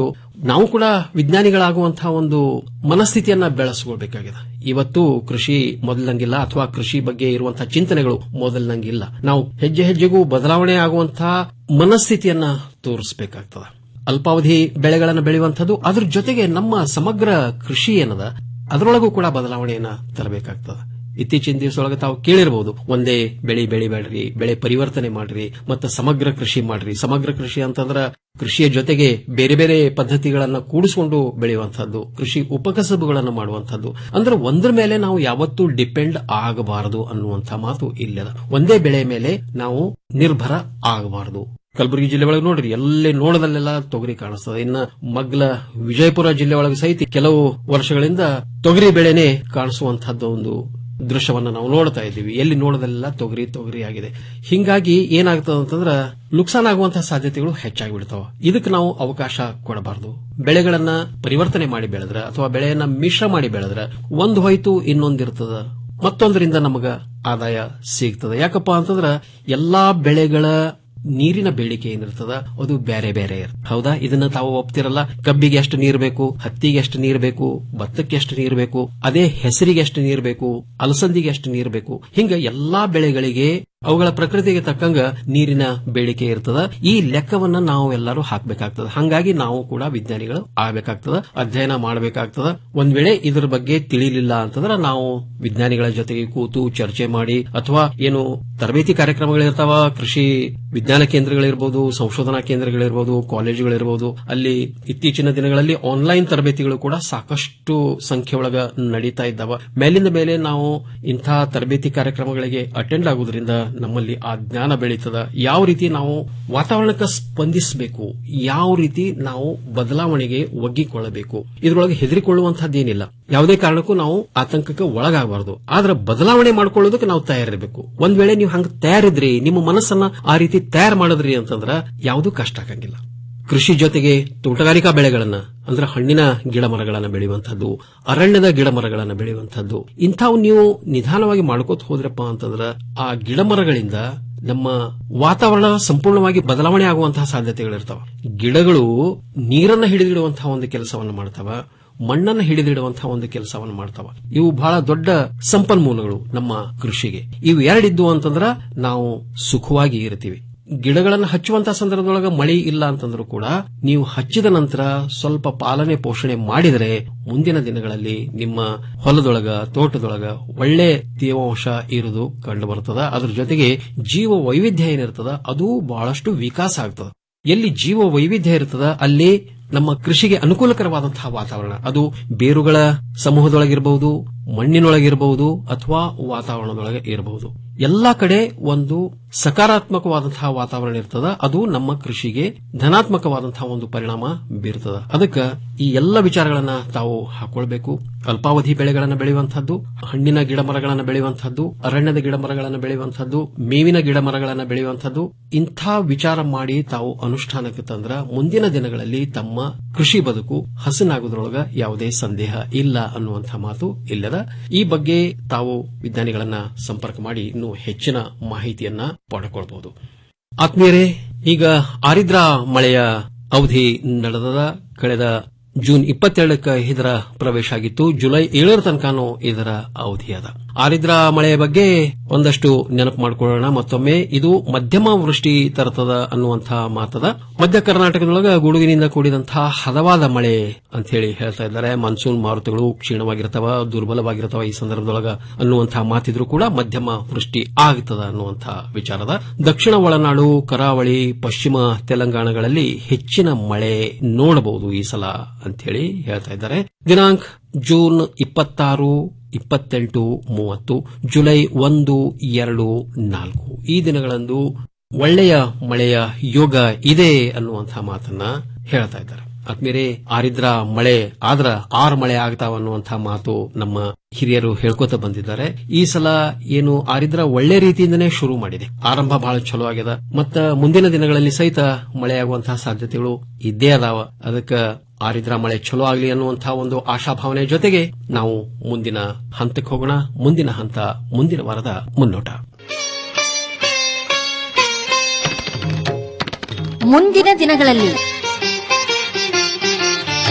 ನಾವು ಕೂಡ ವಿಜ್ಞಾನಿಗಳಾಗುವಂತಹ ಒಂದು ಮನಸ್ಥಿತಿಯನ್ನ ಬೆಳೆಸ್ಕೊಳ್ಬೇಕಾಗಿದೆ ಇವತ್ತು ಕೃಷಿ ಮೊದಲಂಗಿಲ್ಲ ಅಥವಾ ಕೃಷಿ ಬಗ್ಗೆ ಇರುವಂತಹ ಚಿಂತನೆಗಳು ಮೊದಲಂಗಿಲ್ಲ ನಾವು ಹೆಜ್ಜೆ ಹೆಜ್ಜೆಗೂ ಬದಲಾವಣೆ ಆಗುವಂತಹ ಮನಸ್ಥಿತಿಯನ್ನ ತೋರಿಸಬೇಕಾಗ್ತದೆ ಅಲ್ಪಾವಧಿ ಬೆಳೆಗಳನ್ನು ಬೆಳೆಯುವಂಥದ್ದು ಅದ್ರ ಜೊತೆಗೆ ನಮ್ಮ ಸಮಗ್ರ ಕೃಷಿ ಏನದ ಅದರೊಳಗೂ ಕೂಡ ಬದಲಾವಣೆಯನ್ನ ತರಬೇಕಾಗ್ತದೆ ಇತ್ತೀಚಿನ ದಿವಸದೊಳಗೆ ತಾವು ಕೇಳಿರಬಹುದು ಒಂದೇ ಬೆಳೆ ಬೆಳಿಬೇಡ್ರಿ ಬೆಳೆ ಪರಿವರ್ತನೆ ಮಾಡ್ರಿ ಮತ್ತು ಸಮಗ್ರ ಕೃಷಿ ಮಾಡ್ರಿ ಸಮಗ್ರ ಕೃಷಿ ಅಂತಂದ್ರ ಕೃಷಿಯ ಜೊತೆಗೆ ಬೇರೆ ಬೇರೆ ಪದ್ಧತಿಗಳನ್ನ ಕೂಡಿಸಿಕೊಂಡು ಬೆಳೆಯುವಂತಹದ್ದು ಕೃಷಿ ಉಪಕಸಬುಗಳನ್ನು ಮಾಡುವಂತಹದ್ದು ಅಂದ್ರೆ ಒಂದ್ರ ಮೇಲೆ ನಾವು ಯಾವತ್ತೂ ಡಿಪೆಂಡ್ ಆಗಬಾರದು ಅನ್ನುವಂಥ ಮಾತು ಇಲ್ಲದ ಒಂದೇ ಬೆಳೆ ಮೇಲೆ ನಾವು ನಿರ್ಭರ ಆಗಬಾರದು ಕಲಬುರಗಿ ಜಿಲ್ಲೆ ಒಳಗೆ ನೋಡ್ರಿ ಎಲ್ಲೇ ನೋಡದಲ್ಲೆಲ್ಲ ತೊಗರಿ ಕಾಣಿಸ್ತದೆ ಇನ್ನ ಮಗ್ಲ ವಿಜಯಪುರ ಜಿಲ್ಲೆ ಒಳಗೆ ಸಹಿತ ಕೆಲವು ವರ್ಷಗಳಿಂದ ತೊಗರಿ ಬೆಳೆನೆ ಕಾಣಿಸುವಂತಹದ್ದು ಒಂದು ದೃಶ್ಯವನ್ನ ನಾವು ನೋಡ್ತಾ ಇದ್ದೀವಿ ಎಲ್ಲಿ ನೋಡದೆಲ್ಲ ತೊಗರಿ ತೊಗರಿ ಆಗಿದೆ ಹಿಂಗಾಗಿ ಏನಾಗ್ತದೆ ಅಂತಂದ್ರ ನುಕ್ಸಾನ್ ಆಗುವಂತಹ ಸಾಧ್ಯತೆಗಳು ಹೆಚ್ಚಾಗಿ ಬಿಡ್ತಾವ ಇದಕ್ಕೆ ನಾವು ಅವಕಾಶ ಕೊಡಬಾರದು ಬೆಳೆಗಳನ್ನ ಪರಿವರ್ತನೆ ಮಾಡಿ ಬೆಳೆದ್ರ ಅಥವಾ ಬೆಳೆಯನ್ನ ಮಿಶ್ರ ಮಾಡಿ ಬೆಳೆದ್ರ ಒಂದು ಹೋಯ್ತು ಇನ್ನೊಂದಿರ್ತದ ಮತ್ತೊಂದರಿಂದ ನಮಗ ಆದಾಯ ಸಿಗ್ತದೆ ಯಾಕಪ್ಪ ಅಂತಂದ್ರ ಎಲ್ಲಾ ಬೆಳೆಗಳ ನೀರಿನ ಬೇಡಿಕೆ ಏನಿರ್ತದ ಅದು ಬೇರೆ ಬೇರೆ ಇರ್ತದೆ ಹೌದಾ ಇದನ್ನ ತಾವು ಒಪ್ತಿರಲ್ಲ ಕಬ್ಬಿಗೆ ಎಷ್ಟು ನೀರು ಬೇಕು ಹತ್ತಿಗೆ ಎಷ್ಟು ನೀರು ಬೇಕು ಭತ್ತಕ್ಕೆ ಎಷ್ಟು ನೀರು ಬೇಕು ಅದೇ ಹೆಸರಿಗೆ ಎಷ್ಟು ನೀರು ಬೇಕು ಅಲಸಂದಿಗೆ ಎಷ್ಟು ನೀರು ಬೇಕು ಹಿಂಗ ಎಲ್ಲಾ ಬೆಳೆಗಳಿಗೆ ಅವುಗಳ ಪ್ರಕೃತಿಗೆ ತಕ್ಕಂಗ ನೀರಿನ ಬೇಡಿಕೆ ಇರ್ತದ ಈ ಲೆಕ್ಕವನ್ನ ನಾವು ಎಲ್ಲರೂ ಹಾಕಬೇಕಾಗ್ತದ ಹಂಗಾಗಿ ನಾವು ಕೂಡ ವಿಜ್ಞಾನಿಗಳು ಆಗಬೇಕಾಗ್ತದ ಅಧ್ಯಯನ ಮಾಡಬೇಕಾಗ್ತದ ಒಂದ್ ವೇಳೆ ಇದ್ರ ಬಗ್ಗೆ ತಿಳಿಲಿಲ್ಲ ಅಂತಂದ್ರೆ ನಾವು ವಿಜ್ಞಾನಿಗಳ ಜೊತೆಗೆ ಕೂತು ಚರ್ಚೆ ಮಾಡಿ ಅಥವಾ ಏನು ತರಬೇತಿ ಕಾರ್ಯಕ್ರಮಗಳಿರ್ತಾವ ಕೃಷಿ ವಿಜ್ಞಾನ ಕೇಂದ್ರಗಳಿರ್ಬೋದು ಸಂಶೋಧನಾ ಕೇಂದ್ರಗಳಿರ್ಬೋದು ಕಾಲೇಜುಗಳಿರ್ಬೋದು ಅಲ್ಲಿ ಇತ್ತೀಚಿನ ದಿನಗಳಲ್ಲಿ ಆನ್ಲೈನ್ ತರಬೇತಿಗಳು ಕೂಡ ಸಾಕಷ್ಟು ಸಂಖ್ಯೆ ಒಳಗ ನಡೀತಾ ಇದ್ದಾವ ಮೇಲಿಂದ ಮೇಲೆ ನಾವು ಇಂಥ ತರಬೇತಿ ಕಾರ್ಯಕ್ರಮಗಳಿಗೆ ಅಟೆಂಡ್ ಆಗುವುದರಿಂದ ನಮ್ಮಲ್ಲಿ ಆ ಜ್ಞಾನ ಬೆಳೀತದ ಯಾವ ರೀತಿ ನಾವು ವಾತಾವರಣಕ್ಕೆ ಸ್ಪಂದಿಸಬೇಕು ಯಾವ ರೀತಿ ನಾವು ಬದಲಾವಣೆಗೆ ಒಗ್ಗಿಕೊಳ್ಳಬೇಕು ಇದರೊಳಗೆ ಹೆದರಿಕೊಳ್ಳುವಂತಹದ್ದೇನಿಲ್ಲ ಯಾವುದೇ ಕಾರಣಕ್ಕೂ ನಾವು ಆತಂಕಕ್ಕೆ ಒಳಗಾಗಬಾರದು ಆದ್ರೆ ಬದಲಾವಣೆ ಮಾಡ್ಕೊಳ್ಳೋದಕ್ಕೆ ನಾವು ತಯಾರಿರಬೇಕು ಒಂದ್ ವೇಳೆ ನೀವು ಹಂಗ ತಯಾರಿದ್ರಿ ನಿಮ್ಮ ಮನಸ್ಸನ್ನ ಆ ರೀತಿ ತಯಾರು ಮಾಡಿದ್ರಿ ಅಂತಂದ್ರ ಯಾವುದೂ ಕಷ್ಟ ಆಗಂಗಿಲ್ಲ ಕೃಷಿ ಜೊತೆಗೆ ತೋಟಗಾರಿಕಾ ಬೆಳೆಗಳನ್ನ ಅಂದ್ರೆ ಹಣ್ಣಿನ ಗಿಡ ಮರಗಳನ್ನ ಬೆಳೆಯುವಂತಹದ್ದು ಅರಣ್ಯದ ಗಿಡ ಮರಗಳನ್ನ ಬೆಳೆಯುವಂತಹದ್ದು ಇಂಥವು ನೀವು ನಿಧಾನವಾಗಿ ಮಾಡ್ಕೋತ ಹೋದ್ರಪ್ಪ ಅಂತಂದ್ರ ಆ ಗಿಡ ಮರಗಳಿಂದ ನಮ್ಮ ವಾತಾವರಣ ಸಂಪೂರ್ಣವಾಗಿ ಬದಲಾವಣೆ ಆಗುವಂತಹ ಸಾಧ್ಯತೆಗಳಿರ್ತಾವ ಗಿಡಗಳು ನೀರನ್ನ ಹಿಡಿದಿಡುವಂತಹ ಒಂದು ಕೆಲಸವನ್ನು ಮಾಡ್ತಾವ ಮಣ್ಣನ್ನ ಹಿಡಿದಿಡುವಂತಹ ಒಂದು ಕೆಲಸವನ್ನು ಮಾಡ್ತಾವ ಇವು ಬಹಳ ದೊಡ್ಡ ಸಂಪನ್ಮೂಲಗಳು ನಮ್ಮ ಕೃಷಿಗೆ ಇವು ಎರಡಿದ್ದು ಅಂತಂದ್ರ ನಾವು ಸುಖವಾಗಿ ಇರ್ತೀವಿ ಗಿಡಗಳನ್ನು ಹಚ್ಚುವಂತಹ ಸಂದರ್ಭದೊಳಗ ಮಳೆ ಇಲ್ಲ ಅಂತಂದ್ರೂ ಕೂಡ ನೀವು ಹಚ್ಚಿದ ನಂತರ ಸ್ವಲ್ಪ ಪಾಲನೆ ಪೋಷಣೆ ಮಾಡಿದರೆ ಮುಂದಿನ ದಿನಗಳಲ್ಲಿ ನಿಮ್ಮ ಹೊಲದೊಳಗ ತೋಟದೊಳಗ ಒಳ್ಳೆ ತೇವಾಂಶ ಇರುವುದು ಕಂಡು ಬರ್ತದ ಅದ್ರ ಜೊತೆಗೆ ಜೀವ ವೈವಿಧ್ಯ ಏನಿರ್ತದ ಅದು ಬಹಳಷ್ಟು ವಿಕಾಸ ಆಗ್ತದ ಎಲ್ಲಿ ಜೀವ ವೈವಿಧ್ಯ ಇರ್ತದ ಅಲ್ಲಿ ನಮ್ಮ ಕೃಷಿಗೆ ಅನುಕೂಲಕರವಾದಂತಹ ವಾತಾವರಣ ಅದು ಬೇರುಗಳ ಸಮೂಹದೊಳಗಿರಬಹುದು ಮಣ್ಣಿನೊಳಗಿರಬಹುದು ಅಥವಾ ವಾತಾವರಣದೊಳಗೆ ಇರಬಹುದು ಎಲ್ಲಾ ಕಡೆ ಒಂದು ಸಕಾರಾತ್ಮಕವಾದಂತಹ ವಾತಾವರಣ ಇರ್ತದ ಅದು ನಮ್ಮ ಕೃಷಿಗೆ ಧನಾತ್ಮಕವಾದಂತಹ ಒಂದು ಪರಿಣಾಮ ಬೀರ್ತದ ಅದಕ್ಕೆ ಈ ಎಲ್ಲ ವಿಚಾರಗಳನ್ನ ತಾವು ಹಾಕೊಳ್ಬೇಕು ಅಲ್ಪಾವಧಿ ಬೆಳೆಗಳನ್ನು ಬೆಳೆಯುವಂತಹದ್ದು ಹಣ್ಣಿನ ಗಿಡ ಮರಗಳನ್ನು ಬೆಳೆಯುವಂತಹದ್ದು ಅರಣ್ಯದ ಗಿಡ ಮರಗಳನ್ನು ಬೆಳೆಯುವಂತಹದ್ದು ಮೇವಿನ ಗಿಡ ಮರಗಳನ್ನು ಬೆಳೆಯುವಂತಹದ್ದು ಇಂಥ ವಿಚಾರ ಮಾಡಿ ತಾವು ಅನುಷ್ಠಾನಕ್ಕೆ ತಂದ್ರ ಮುಂದಿನ ದಿನಗಳಲ್ಲಿ ತಮ್ಮ ಕೃಷಿ ಬದುಕು ಹಸನಾಗುವುದರೊಳಗ ಯಾವುದೇ ಸಂದೇಹ ಇಲ್ಲ ಅನ್ನುವಂಥ ಮಾತು ಇಲ್ಲದ ಈ ಬಗ್ಗೆ ತಾವು ವಿಜ್ಞಾನಿಗಳನ್ನ ಸಂಪರ್ಕ ಮಾಡಿ ಇನ್ನೂ ಹೆಚ್ಚಿನ ಮಾಹಿತಿಯನ್ನ ಪಡೆದುಕೊಳ್ಳಬಹುದು ಆತ್ಮೀಯರೇ ಈಗ ಆರಿದ್ರಾ ಮಳೆಯ ಅವಧಿ ನಡೆದ ಕಳೆದ ಜೂನ್ ಇಪ್ಪತ್ತೆರಡಕ್ಕೆ ಇದರ ಪ್ರವೇಶ ಆಗಿತ್ತು ಜುಲೈ ಏಳರ ತನಕನೂ ಇದರ ಅವಧಿ ಅದ ಆರಿದ್ರಾ ಮಳೆಯ ಬಗ್ಗೆ ಒಂದಷ್ಟು ನೆನಪು ಮಾಡಿಕೊಳ್ಳೋಣ ಮತ್ತೊಮ್ಮೆ ಇದು ಮಧ್ಯಮ ವೃಷ್ಟಿ ತರ್ತದ ಅನ್ನುವಂತಹ ಮಾತದ ಮಧ್ಯ ಕರ್ನಾಟಕದೊಳಗ ಗುಡುಗಿನಿಂದ ಕೂಡಿದಂತಹ ಹದವಾದ ಮಳೆ ಅಂತ ಹೇಳಿ ಹೇಳ್ತಾ ಇದ್ದಾರೆ ಮಾನ್ಸೂನ್ ಮಾರುತಗಳು ಕ್ಷೀಣವಾಗಿರ್ತಾವ ದುರ್ಬಲವಾಗಿರ್ತಾವ ಈ ಸಂದರ್ಭದೊಳಗ ಅನ್ನುವಂತಹ ಮಾತಿದ್ರು ಕೂಡ ಮಧ್ಯಮ ವೃಷ್ಟಿ ಆಗ್ತದ ಅನ್ನುವಂತಹ ವಿಚಾರದ ದಕ್ಷಿಣ ಒಳನಾಡು ಕರಾವಳಿ ಪಶ್ಚಿಮ ತೆಲಂಗಾಣಗಳಲ್ಲಿ ಹೆಚ್ಚಿನ ಮಳೆ ನೋಡಬಹುದು ಈ ಸಲ ಅಂತ ಹೇಳಿ ಹೇಳ್ತಾ ಇದ್ದಾರೆ ದಿನಾಂಕ ಜೂನ್ ಇಪ್ಪತ್ತಾರು ಇಪ್ಪತ್ತೆಂಟು ಮೂವತ್ತು ಜುಲೈ ಒಂದು ಎರಡು ನಾಲ್ಕು ಈ ದಿನಗಳಂದು ಒಳ್ಳೆಯ ಮಳೆಯ ಯೋಗ ಇದೆ ಅನ್ನುವಂತಹ ಮಾತನ್ನ ಹೇಳ್ತಾ ಇದ್ದಾರೆ ಆದ್ಮೇಲೆ ಆರಿದ್ರ ಮಳೆ ಆದ್ರ ಆರು ಮಳೆ ಆಗ್ತಾವ ಅನ್ನುವಂತಹ ಮಾತು ನಮ್ಮ ಹಿರಿಯರು ಹೇಳ್ಕೊತ ಬಂದಿದ್ದಾರೆ ಈ ಸಲ ಏನು ಆರಿದ್ರ ಒಳ್ಳೆ ರೀತಿಯಿಂದನೇ ಶುರು ಮಾಡಿದೆ ಆರಂಭ ಬಹಳ ಚಲೋ ಆಗ್ಯದ ಮತ್ತ ಮುಂದಿನ ದಿನಗಳಲ್ಲಿ ಸಹಿತ ಮಳೆಯಾಗುವಂತಹ ಸಾಧ್ಯತೆಗಳು ಇದ್ದೇ ಅದಾವ ಅದಕ್ಕೆ ಆರಿದ್ರ ಮಳೆ ಚಲೋ ಆಗಲಿ ಅನ್ನುವಂತಹ ಒಂದು ಆಶಾಭಾವನೆ ಜೊತೆಗೆ ನಾವು ಮುಂದಿನ ಹಂತಕ್ಕೆ ಹೋಗೋಣ ಮುಂದಿನ ಹಂತ ಮುಂದಿನ ವಾರದ ಮುನ್ನೋಟ ಮುಂದಿನ ದಿನಗಳಲ್ಲಿ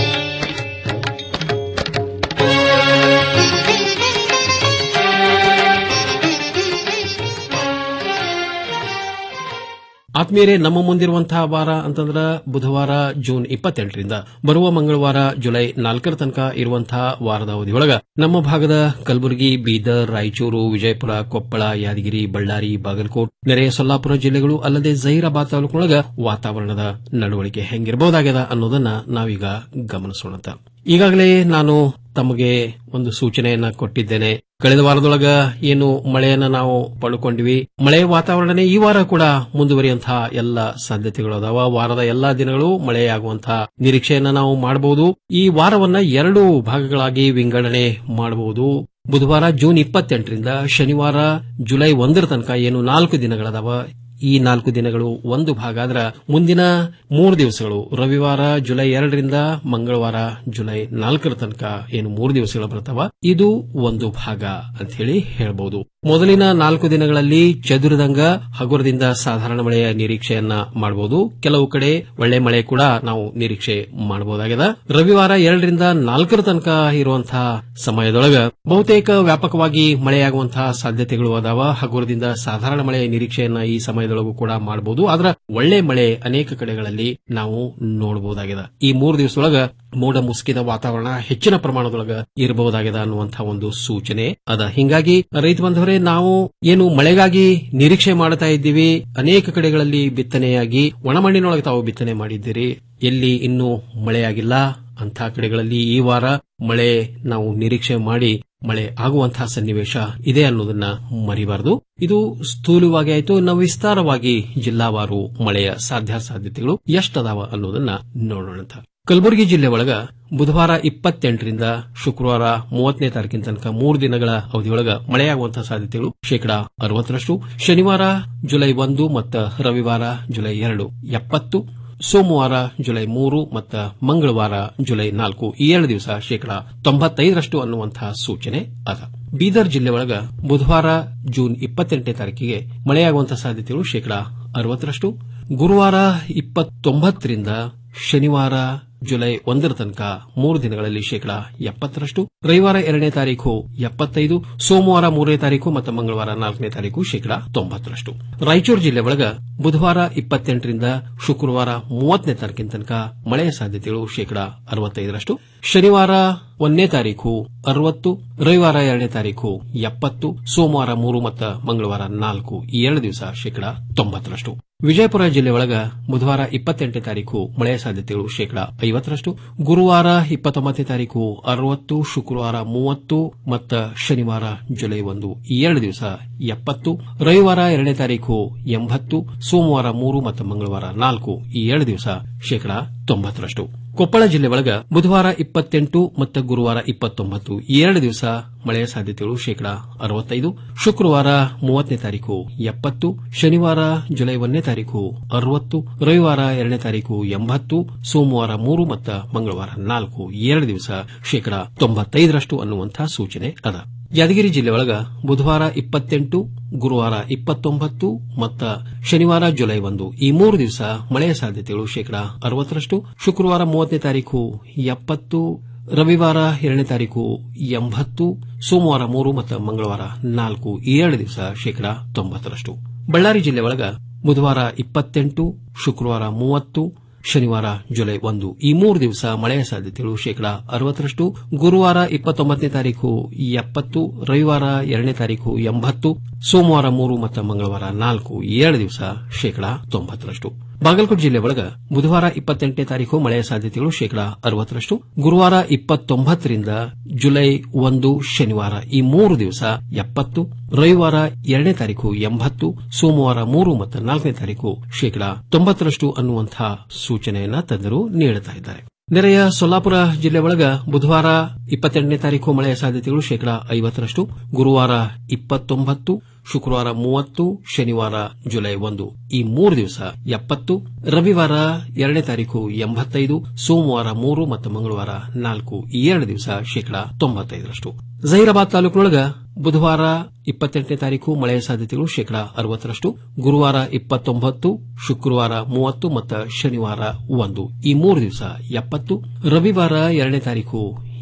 ಆತ್ಮೀಯರೇ ನಮ್ಮ ಮುಂದಿರುವಂತಹ ವಾರ ಅಂತಂದ್ರ ಬುಧವಾರ ಜೂನ್ ಇಪ್ಪತ್ತೆಂಟರಿಂದ ಬರುವ ಮಂಗಳವಾರ ಜುಲೈ ನಾಲ್ಕರ ತನಕ ಇರುವಂತಹ ವಾರದ ಅವಧಿಯೊಳಗ ನಮ್ಮ ಭಾಗದ ಕಲಬುರಗಿ ಬೀದರ್ ರಾಯಚೂರು ವಿಜಯಪುರ ಕೊಪ್ಪಳ ಯಾದಗಿರಿ ಬಳ್ಳಾರಿ ಬಾಗಲಕೋಟ್ ನೆರೆಯ ಸೊಲ್ಲಾಪುರ ಜಿಲ್ಲೆಗಳು ಅಲ್ಲದೆ ಜಹೀರಾಬಾದ್ ತಾಲೂಕಿನೊಳಗ ವಾತಾವರಣದ ನಡವಳಿಕೆ ಹೆಂಗಿರಬಹುದಾಗ್ಯದ ಅನ್ನೋದನ್ನ ನಾವೀಗ ಗಮನಿಸೋಣ ಈಗಾಗಲೇ ನಾನು ತಮಗೆ ಒಂದು ಸೂಚನೆಯನ್ನ ಕೊಟ್ಟಿದ್ದೇನೆ ಕಳೆದ ವಾರದೊಳಗ ಏನು ಮಳೆಯನ್ನ ನಾವು ಪಡ್ಕೊಂಡಿವಿ ಮಳೆಯ ವಾತಾವರಣನೇ ಈ ವಾರ ಕೂಡ ಮುಂದುವರಿಯುವಂತಹ ಎಲ್ಲ ಸಾಧ್ಯತೆಗಳು ಅದಾವ ವಾರದ ಎಲ್ಲಾ ದಿನಗಳು ಮಳೆಯಾಗುವಂತಹ ನಿರೀಕ್ಷೆಯನ್ನ ನಾವು ಮಾಡಬಹುದು ಈ ವಾರವನ್ನ ಎರಡು ಭಾಗಗಳಾಗಿ ವಿಂಗಡಣೆ ಮಾಡಬಹುದು ಬುಧವಾರ ಜೂನ್ ಇಪ್ಪತ್ತೆಂಟರಿಂದ ಶನಿವಾರ ಜುಲೈ ಒಂದರ ತನಕ ಏನು ನಾಲ್ಕು ದಿನಗಳದಾವ ಈ ನಾಲ್ಕು ದಿನಗಳು ಒಂದು ಭಾಗ ಆದ್ರ ಮುಂದಿನ ಮೂರು ದಿವಸಗಳು ರವಿವಾರ ಜುಲೈ ಎರಡರಿಂದ ಮಂಗಳವಾರ ಜುಲೈ ನಾಲ್ಕರ ತನಕ ಏನು ಮೂರು ದಿವಸಗಳು ಬರ್ತಾವ ಇದು ಒಂದು ಭಾಗ ಅಂತ ಹೇಳಿ ಹೇಳಬಹುದು ಮೊದಲಿನ ನಾಲ್ಕು ದಿನಗಳಲ್ಲಿ ಚದುರಿದಂಗ ಹಗುರದಿಂದ ಸಾಧಾರಣ ಮಳೆಯ ನಿರೀಕ್ಷೆಯನ್ನ ಮಾಡಬಹುದು ಕೆಲವು ಕಡೆ ಒಳ್ಳೆ ಮಳೆ ಕೂಡ ನಾವು ನಿರೀಕ್ಷೆ ಮಾಡಬಹುದಾಗಿದೆ ರವಿವಾರ ಎರಡರಿಂದ ನಾಲ್ಕರ ತನಕ ಇರುವಂತಹ ಸಮಯದೊಳಗ ಬಹುತೇಕ ವ್ಯಾಪಕವಾಗಿ ಮಳೆಯಾಗುವಂತಹ ಸಾಧ್ಯತೆಗಳು ಅದಾವ ಹಗುರದಿಂದ ಸಾಧಾರಣ ಮಳೆಯ ನಿರೀಕ್ಷೆಯನ್ನ ಈ ಸಮಯದೊಳಗೂ ಕೂಡ ಮಾಡಬಹುದು ಆದ್ರೆ ಒಳ್ಳೆ ಮಳೆ ಅನೇಕ ಕಡೆಗಳಲ್ಲಿ ನಾವು ನೋಡಬಹುದಾಗಿದೆ ಈ ಮೂರು ದಿವಸದೊಳಗ ಮೋಡ ಮುಸುಕಿದ ವಾತಾವರಣ ಹೆಚ್ಚಿನ ಪ್ರಮಾಣದೊಳಗ ಇರಬಹುದಾಗಿದೆ ಅನ್ನುವಂತಹ ಒಂದು ಸೂಚನೆ ಅದ ಹಿಂಗಾಗಿ ರೈತ ಬಂಧವರೇ ನಾವು ಏನು ಮಳೆಗಾಗಿ ನಿರೀಕ್ಷೆ ಮಾಡ್ತಾ ಇದ್ದೀವಿ ಅನೇಕ ಕಡೆಗಳಲ್ಲಿ ಬಿತ್ತನೆಯಾಗಿ ಒಣಮಣ್ಣಿನೊಳಗೆ ತಾವು ಬಿತ್ತನೆ ಮಾಡಿದ್ದೀರಿ ಎಲ್ಲಿ ಇನ್ನೂ ಮಳೆಯಾಗಿಲ್ಲ ಅಂಥ ಕಡೆಗಳಲ್ಲಿ ಈ ವಾರ ಮಳೆ ನಾವು ನಿರೀಕ್ಷೆ ಮಾಡಿ ಮಳೆ ಆಗುವಂತಹ ಸನ್ನಿವೇಶ ಇದೆ ಅನ್ನೋದನ್ನ ಮರಿಬಾರದು ಇದು ಸ್ಥೂಲವಾಗಿ ಆಯಿತು ನಾವು ವಿಸ್ತಾರವಾಗಿ ಜಿಲ್ಲಾವಾರು ಮಳೆಯ ಸಾಧ್ಯಾಸಾಧ್ಯತೆಗಳು ಎಷ್ಟದಾವ ಅನ್ನೋದನ್ನ ನೋಡೋಣ ಕಲಬುರಗಿ ಜಿಲ್ಲೆ ಒಳಗ ಬುಧವಾರ ಇಪ್ಪತ್ತೆಂಟರಿಂದ ಶುಕ್ರವಾರ ಮೂವತ್ತನೇ ತಾರೀಕಿನ ತನಕ ಮೂರು ದಿನಗಳ ಅವಧಿಯೊಳಗ ಮಳೆಯಾಗುವಂತಹ ಸಾಧ್ಯತೆಗಳು ಶೇಕಡಾ ಅರವತ್ತರಷ್ಟು ಶನಿವಾರ ಜುಲೈ ಒಂದು ಮತ್ತು ರವಿವಾರ ಜುಲೈ ಎರಡು ಎಪ್ಪತ್ತು ಸೋಮವಾರ ಜುಲೈ ಮೂರು ಮತ್ತು ಮಂಗಳವಾರ ಜುಲೈ ನಾಲ್ಕು ಈ ಎರಡು ದಿವಸ ಶೇಕಡಾ ತೊಂಬತ್ತೈದರಷ್ಟು ಅನ್ನುವಂತಹ ಸೂಚನೆ ಅದ ಬೀದರ್ ಜಿಲ್ಲೆ ಒಳಗ ಬುಧವಾರ ಜೂನ್ ಇಪ್ಪತ್ತೆಂಟನೇ ತಾರೀಕಿಗೆ ಮಳೆಯಾಗುವಂತಹ ಸಾಧ್ಯತೆಗಳು ಶೇಕಡಾ ಅರವತ್ತರಷ್ಟು ಗುರುವಾರ ಇಪ್ಪತ್ತೊಂಬತ್ತರಿಂದ ಶನಿವಾರ ಜುಲೈ ಒಂದರ ತನಕ ಮೂರು ದಿನಗಳಲ್ಲಿ ಶೇಕಡಾ ಎಪ್ಪತ್ತರಷ್ಟು ರವಿವಾರ ಎರಡನೇ ತಾರೀಕು ಎಪ್ಪತ್ತೈದು ಸೋಮವಾರ ಮೂರನೇ ತಾರೀಕು ಮತ್ತು ಮಂಗಳವಾರ ನಾಲ್ಕನೇ ತಾರೀಕು ಶೇಕಡಾ ತೊಂಬತ್ತರಷ್ಟು ರಾಯಚೂರು ಜಿಲ್ಲೆ ಒಳಗ ಬುಧವಾರ ಇಪ್ಪತ್ತೆಂಟರಿಂದ ಶುಕ್ರವಾರ ಮೂವತ್ತನೇ ತಾರೀಕಿನ ತನಕ ಮಳೆಯ ಸಾಧ್ಯತೆಗಳು ಶೇಕಡಾ ಅರವತ್ತೈದರಷ್ಟು ಶನಿವಾರ ಒಂದನೇ ತಾರೀಕು ಅರವತ್ತು ರವಿವಾರ ಎರಡನೇ ತಾರೀಕು ಎಪ್ಪತ್ತು ಸೋಮವಾರ ಮೂರು ಮತ್ತು ಮಂಗಳವಾರ ನಾಲ್ಕು ಈ ಎರಡು ದಿವಸ ಶೇಕಡಾ ತೊಂಬತ್ತರಷ್ಟು ವಿಜಯಪುರ ಜಿಲ್ಲೆ ಒಳಗ ಬುಧವಾರ ಇಪ್ಪತ್ತೆಂಟನೇ ತಾರೀಕು ಮಳೆಯ ಸಾಧ್ಯತೆಗಳು ಶೇಕಡಾ ಐವತ್ತರಷ್ಟು ಗುರುವಾರ ಇಪ್ಪತ್ತೊಂಬತ್ತನೇ ತಾರೀಕು ಅರವತ್ತು ಶುಕ್ರವಾರ ಮೂವತ್ತು ಮತ್ತು ಶನಿವಾರ ಜುಲೈ ಒಂದು ಈ ಎರಡು ದಿವಸ ಎಪ್ಪತ್ತು ರವಿವಾರ ಎರಡನೇ ತಾರೀಕು ಎಂಬತ್ತು ಸೋಮವಾರ ಮೂರು ಮತ್ತು ಮಂಗಳವಾರ ನಾಲ್ಕು ಈ ಎರಡು ದಿವಸ ಶೇಕಡಾ ತೊಂಬತ್ತರಷ್ಟು ಕೊಪ್ಪಳ ಜಿಲ್ಲೆ ಒಳಗ ಬುಧವಾರ ಇಪ್ಪತ್ತೆಂಟು ಮತ್ತು ಗುರುವಾರ ಇಪ್ಪತ್ತೊಂಬತ್ತು ಈ ಎರಡು ದಿವಸ ಮಳೆಯ ಸಾಧ್ಯತೆಗಳು ಶೇಕಡಾ ಅರವತ್ತೈದು ಶುಕ್ರವಾರ ಮೂವತ್ತನೇ ತಾರೀಕು ಎಪ್ಪತ್ತು ಶನಿವಾರ ಜುಲೈ ಒಂದನೇ ತಾರೀಕು ಅರವತ್ತು ರವಿವಾರ ಎರಡನೇ ತಾರೀಕು ಎಂಬತ್ತು ಸೋಮವಾರ ಮೂರು ಮತ್ತು ಮಂಗಳವಾರ ನಾಲ್ಕು ಈ ಎರಡು ದಿವಸ ಶೇಕಡಾ ತೊಂಬತ್ತೈದರಷ್ಟು ಅನ್ನುವಂತಹ ಸೂಚನೆ ಅದ ಯಾದಗಿರಿ ಜಿಲ್ಲೆ ಒಳಗ ಬುಧವಾರ ಇಪ್ಪತ್ತೆಂಟು ಗುರುವಾರ ಇಪ್ಪತ್ತೊಂಬತ್ತು ಮತ್ತು ಶನಿವಾರ ಜುಲೈ ಒಂದು ಈ ಮೂರು ದಿವಸ ಮಳೆಯ ಸಾಧ್ಯತೆಗಳು ಶೇಕಡಾ ಅರವತ್ತರಷ್ಟು ಶುಕ್ರವಾರ ಮೂವತ್ತನೇ ತಾರೀಕು ಎಪ್ಪತ್ತು ರವಿವಾರ ಎರಡನೇ ತಾರೀಕು ಎಂಬತ್ತು ಸೋಮವಾರ ಮೂರು ಮತ್ತು ಮಂಗಳವಾರ ನಾಲ್ಕು ಈ ಎರಡು ದಿವಸ ಶೇಕಡಾ ತೊಂಬತ್ತರಷ್ಟು ಬಳ್ಳಾರಿ ಜಿಲ್ಲೆ ಒಳಗ ಬುಧವಾರ ಇಪ್ಪತ್ತೆಂಟು ಶುಕ್ರವಾರ ಮೂವತ್ತು ಶನಿವಾರ ಜುಲೈ ಒಂದು ಈ ಮೂರು ದಿವಸ ಮಳೆಯ ಸಾಧ್ಯತೆಗಳು ಶೇಕಡಾ ಅರವತ್ತರಷ್ಟು ಗುರುವಾರ ಇಪ್ಪತ್ತೊಂಬತ್ತನೇ ತಾರೀಕು ಎಪ್ಪತ್ತು ರವಿವಾರ ಎರಡನೇ ತಾರೀಕು ಎಂಬತ್ತು ಸೋಮವಾರ ಮೂರು ಮತ್ತು ಮಂಗಳವಾರ ನಾಲ್ಕು ಈ ಎರಡು ದಿವಸ ಶೇಕಡಾ ತೊಂಬತ್ತರಷ್ಟು ಬಾಗಲಕೋಟೆ ಜಿಲ್ಲೆ ಒಳಗ ಬುಧವಾರ ಇಪ್ಪತ್ತೆಂಟನೇ ತಾರೀಕು ಮಳೆಯ ಸಾಧ್ಯತೆಗಳು ಶೇಕಡಾ ಅರವತ್ತರಷ್ಟು ಗುರುವಾರ ಇಪ್ಪತ್ತೊಂಬತ್ತರಿಂದ ಜುಲೈ ಒಂದು ಶನಿವಾರ ಈ ಮೂರು ದಿವಸ ಎಪ್ಪತ್ತು ರವಿವಾರ ಎರಡನೇ ತಾರೀಕು ಎಂಬತ್ತು ಸೋಮವಾರ ಮೂರು ಮತ್ತು ನಾಲ್ಕನೇ ತಾರೀಕು ಶೇಕಡಾ ತೊಂಬತ್ತರಷ್ಟು ಅನ್ನುವಂತಹ ಸೂಚನೆಯನ್ನ ತಜ್ಞರು ನೀಡುತ್ತಾ ಇದ್ದಾರೆ ನೆರೆಯ ಸೊಲ್ಲಾಪುರ ಜಿಲ್ಲೆ ಒಳಗ ಬುಧವಾರ ಇಪ್ಪತ್ತೆಂಟನೇ ತಾರೀಕು ಮಳೆಯ ಸಾಧ್ಯತೆಗಳು ಶೇಕಡಾ ಐವತ್ತರಷ್ಟು ಗುರುವಾರ ಇಪ್ಪತ್ತೊಂಬತ್ತು ಶುಕ್ರವಾರ ಮೂವತ್ತು ಶನಿವಾರ ಜುಲೈ ಒಂದು ಈ ಮೂರು ದಿವಸ ಎಪ್ಪತ್ತು ರವಿವಾರ ಎರಡನೇ ತಾರೀಕು ಎಂಬತ್ತೈದು ಸೋಮವಾರ ಮೂರು ಮತ್ತು ಮಂಗಳವಾರ ನಾಲ್ಕು ಈ ಎರಡು ದಿವಸ ಶೇಕಡಾ ತೊಂಬತ್ತೈದರಷ್ಟು ಜಹೀರಾಬಾದ್ ತಾಲೂಕಿನೊಳಗ ಬುಧವಾರ ಇಪ್ಪತ್ತೆಂಟನೇ ತಾರೀಕು ಮಳೆಯ ಸಾಧ್ಯತೆಗಳು ಶೇಕಡಾ ಅರವತ್ತರಷ್ಟು ಗುರುವಾರ ಇಪ್ಪತ್ತೊಂಬತ್ತು ಶುಕ್ರವಾರ ಮೂವತ್ತು ಮತ್ತು ಶನಿವಾರ ಒಂದು ಈ ಮೂರು ದಿವಸ ಎಪ್ಪತ್ತು ರವಿವಾರ ಎರಡನೇ ತಾರೀಕು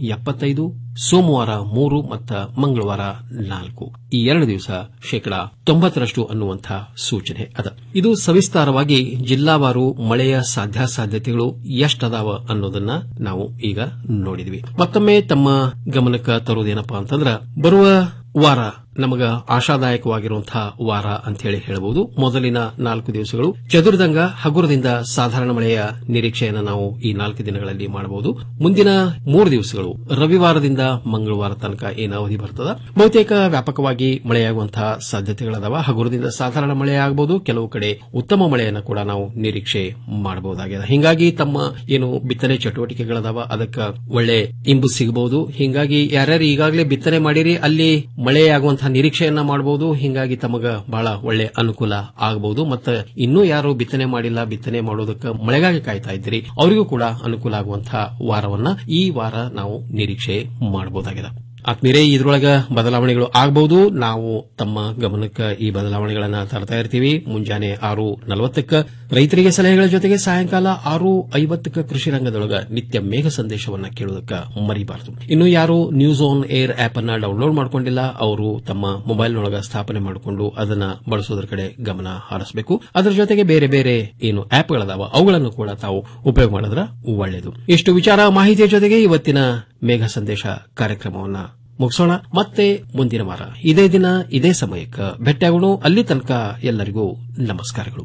ಎಪ್ಪತ್ತೈದು ಸೋಮವಾರ ಮೂರು ಮತ್ತು ಮಂಗಳವಾರ ನಾಲ್ಕು ಈ ಎರಡು ದಿವಸ ಶೇಕಡಾ ತೊಂಬತ್ತರಷ್ಟು ಅನ್ನುವಂಥ ಸೂಚನೆ ಅದ ಇದು ಸವಿಸ್ತಾರವಾಗಿ ಜಿಲ್ಲಾವಾರು ಮಳೆಯ ಸಾಧ್ಯಾಸಾಧ್ಯತೆಗಳು ಎಷ್ಟದಾವ ಅನ್ನೋದನ್ನ ನಾವು ಈಗ ನೋಡಿದ್ವಿ ಮತ್ತೊಮ್ಮೆ ತಮ್ಮ ಗಮನಕ್ಕೆ ತರುವುದೇನಪ್ಪಾ ಅಂತಂದ್ರ ಬರುವ ವಾರ ನಮಗ ಆಶಾದಾಯಕವಾಗಿರುವಂತಹ ವಾರ ಅಂತ ಹೇಳಿ ಹೇಳಬಹುದು ಮೊದಲಿನ ನಾಲ್ಕು ದಿವಸಗಳು ಚದುರ್ದಂಗ ಹಗುರದಿಂದ ಸಾಧಾರಣ ಮಳೆಯ ನಿರೀಕ್ಷೆಯನ್ನು ನಾವು ಈ ನಾಲ್ಕು ದಿನಗಳಲ್ಲಿ ಮಾಡಬಹುದು ಮುಂದಿನ ಮೂರು ದಿವಸಗಳು ರವಿವಾರದಿಂದ ಮಂಗಳವಾರ ತನಕ ಏನು ಅವಧಿ ಬರ್ತದ ಬಹುತೇಕ ವ್ಯಾಪಕವಾಗಿ ಮಳೆಯಾಗುವಂತಹ ಸಾಧ್ಯತೆಗಳದಾವ ಹಗುರದಿಂದ ಸಾಧಾರಣ ಮಳೆ ಆಗಬಹುದು ಕೆಲವು ಕಡೆ ಉತ್ತಮ ಮಳೆಯನ್ನು ಕೂಡ ನಾವು ನಿರೀಕ್ಷೆ ಮಾಡಬಹುದಾಗಿದೆ ಹಿಂಗಾಗಿ ತಮ್ಮ ಏನು ಬಿತ್ತನೆ ಚಟುವಟಿಕೆಗಳದಾವ ಅದಕ್ಕೆ ಒಳ್ಳೆ ಇಂಬು ಸಿಗಬಹುದು ಹಿಂಗಾಗಿ ಯಾರ್ಯಾರು ಈಗಾಗಲೇ ಬಿತ್ತನೆ ಮಾಡಿರಿ ಅಲ್ಲಿ ಮಳೆಯಾಗುವಂತಹ ನಿರೀಕ್ಷೆಯನ್ನ ಮಾಡಬಹುದು ಹಿಂಗಾಗಿ ತಮಗ ಬಹಳ ಒಳ್ಳೆ ಅನುಕೂಲ ಆಗಬಹುದು ಮತ್ತು ಇನ್ನೂ ಯಾರು ಬಿತ್ತನೆ ಮಾಡಿಲ್ಲ ಬಿತ್ತನೆ ಮಾಡೋದಕ್ಕೆ ಮಳೆಗಾಗಿ ಕಾಯ್ತಾ ಇದ್ದೀರಿ ಅವರಿಗೂ ಕೂಡ ಅನುಕೂಲ ಆಗುವಂತಹ ವಾರವನ್ನ ಈ ವಾರ ನಾವು ನಿರೀಕ್ಷೆ ಮಾಡಬಹುದಾಗಿದೆ ಆತ್ಮೀರೇ ಇದ್ರೊಳಗ ಬದಲಾವಣೆಗಳು ಆಗಬಹುದು ನಾವು ತಮ್ಮ ಗಮನಕ್ಕೆ ಈ ಬದಲಾವಣೆಗಳನ್ನ ತರ್ತಾ ಇರ್ತೀವಿ ಮುಂಜಾನೆ ಆರು ನಲವತ್ತಕ್ಕ ರೈತರಿಗೆ ಸಲಹೆಗಳ ಜೊತೆಗೆ ಸಾಯಂಕಾಲ ಆರು ಐವತ್ತಕ್ಕ ಕೃಷಿ ರಂಗದೊಳಗ ನಿತ್ಯ ಮೇಘ ಸಂದೇಶವನ್ನ ಕೇಳೋದಕ್ಕೆ ಮರಿಬಾರದು ಇನ್ನು ಯಾರು ನ್ಯೂಸ್ ಆನ್ ಏರ್ ಆಪ್ ಅನ್ನ ಡೌನ್ಲೋಡ್ ಮಾಡಿಕೊಂಡಿಲ್ಲ ಅವರು ತಮ್ಮ ಮೊಬೈಲ್ನೊಳಗ ಸ್ಥಾಪನೆ ಮಾಡಿಕೊಂಡು ಅದನ್ನ ಬಳಸೋದ್ರ ಕಡೆ ಗಮನ ಹರಿಸಬೇಕು ಅದರ ಜೊತೆಗೆ ಬೇರೆ ಬೇರೆ ಏನು ಆಪ್ಗಳದಾವ ಅವುಗಳನ್ನು ಕೂಡ ತಾವು ಉಪಯೋಗ ಮಾಡಿದ್ರೆ ಒಳ್ಳೆಯದು ಇಷ್ಟು ವಿಚಾರ ಮಾಹಿತಿಯ ಜೊತೆಗೆ ಇವತ್ತಿನ ಮೇಘ ಸಂದೇಶ ಕಾರ್ಯಕ್ರಮವನ್ನ ಮುಗಿಸೋಣ ಮತ್ತೆ ಮುಂದಿನ ವಾರ ಇದೇ ದಿನ ಇದೇ ಸಮಯಕ್ಕೆ ಭೇಟಿಯಾಗೋಣ ಅಲ್ಲಿ ತನಕ ಎಲ್ಲರಿಗೂ ನಮಸ್ಕಾರಗಳು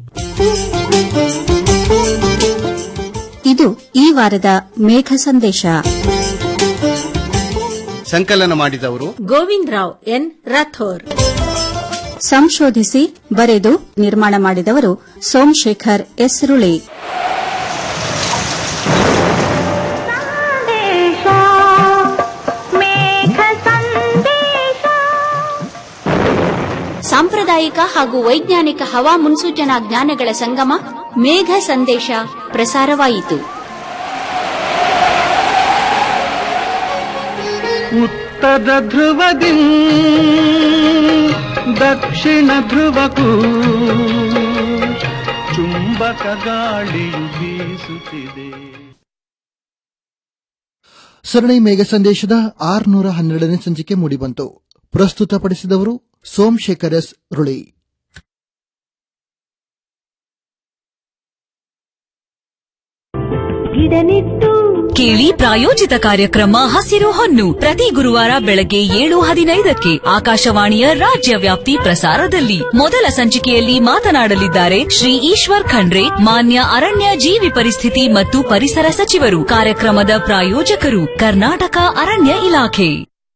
ಇದು ಈ ವಾರದ ಮೇಘ ಸಂದೇಶ ಸಂಕಲನ ಮಾಡಿದವರು ಗೋವಿಂದ್ ರಾವ್ ಎನ್ ರಾಥೋರ್ ಸಂಶೋಧಿಸಿ ಬರೆದು ನಿರ್ಮಾಣ ಮಾಡಿದವರು ಸೋಮಶೇಖರ್ ಎಸ್ ರುಳಿ ಸಾಂಪ್ರದಾಯಿಕ ಹಾಗೂ ವೈಜ್ಞಾನಿಕ ಹವಾ ಮುನ್ಸೂಚನಾ ಜ್ಞಾನಗಳ ಸಂಗಮ ಮೇಘ ಸಂದೇಶ ಪ್ರಸಾರವಾಯಿತು ಉತ್ತರ ಧ್ರುವದಿ ದಕ್ಷಿಣ ಧ್ರುವಕ್ಕೂ ಚುಂಬಕ ಗಾಳಿಯು ಬೀಸುತ್ತಿದೆ ಸರಣಿ ಮೇಘ ಸಂದೇಶದ ಆರುನೂರ ಹನ್ನೆರಡನೇ ಸಂಚಿಕೆ ಮೂಡಿಬಂತು ಪ್ರಸ್ತುತಪಡಿಸಿದವರು ಸೋಮಶೇಖರ್ ಎಸ್ ರುಳಿ ಗಿಡನಿಟ್ಟು ಕೇಳಿ ಪ್ರಾಯೋಜಿತ ಕಾರ್ಯಕ್ರಮ ಹಸಿರು ಹೊನ್ನು ಪ್ರತಿ ಗುರುವಾರ ಬೆಳಗ್ಗೆ ಏಳು ಹದಿನೈದಕ್ಕೆ ಆಕಾಶವಾಣಿಯ ರಾಜ್ಯ ವ್ಯಾಪ್ತಿ ಪ್ರಸಾರದಲ್ಲಿ ಮೊದಲ ಸಂಚಿಕೆಯಲ್ಲಿ ಮಾತನಾಡಲಿದ್ದಾರೆ ಶ್ರೀ ಈಶ್ವರ್ ಖಂಡ್ರೆ ಮಾನ್ಯ ಅರಣ್ಯ ಜೀವಿ ಪರಿಸ್ಥಿತಿ ಮತ್ತು ಪರಿಸರ ಸಚಿವರು ಕಾರ್ಯಕ್ರಮದ ಪ್ರಾಯೋಜಕರು ಕರ್ನಾಟಕ ಅರಣ್ಯ ಇಲಾಖೆ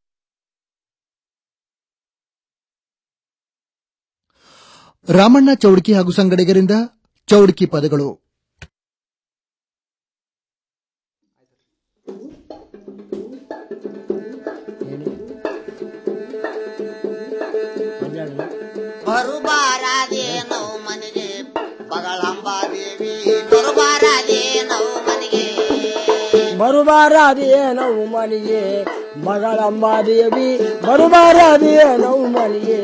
ರಾಮಣ್ಣ ಚೌಡಕಿ ಹಾಗೂ ಸಂಗಡಿಗರಿಂದ ಚೌಡಕಿ ಪದಗಳು ಬರುಬಾರದೇನೋ ಮನೆಗೆ ಬಗಳಂಬಾದೇವಿ ಬರುಬಾರದೇನೋ ಮನೆಗೆ ಬರುಬಾರದೇನೋ ಮನೆಗೆ ಮಗಳಂಬಾದೇವಿ ಬರುಬಾರದೇನೋ ಮನೆಗೆ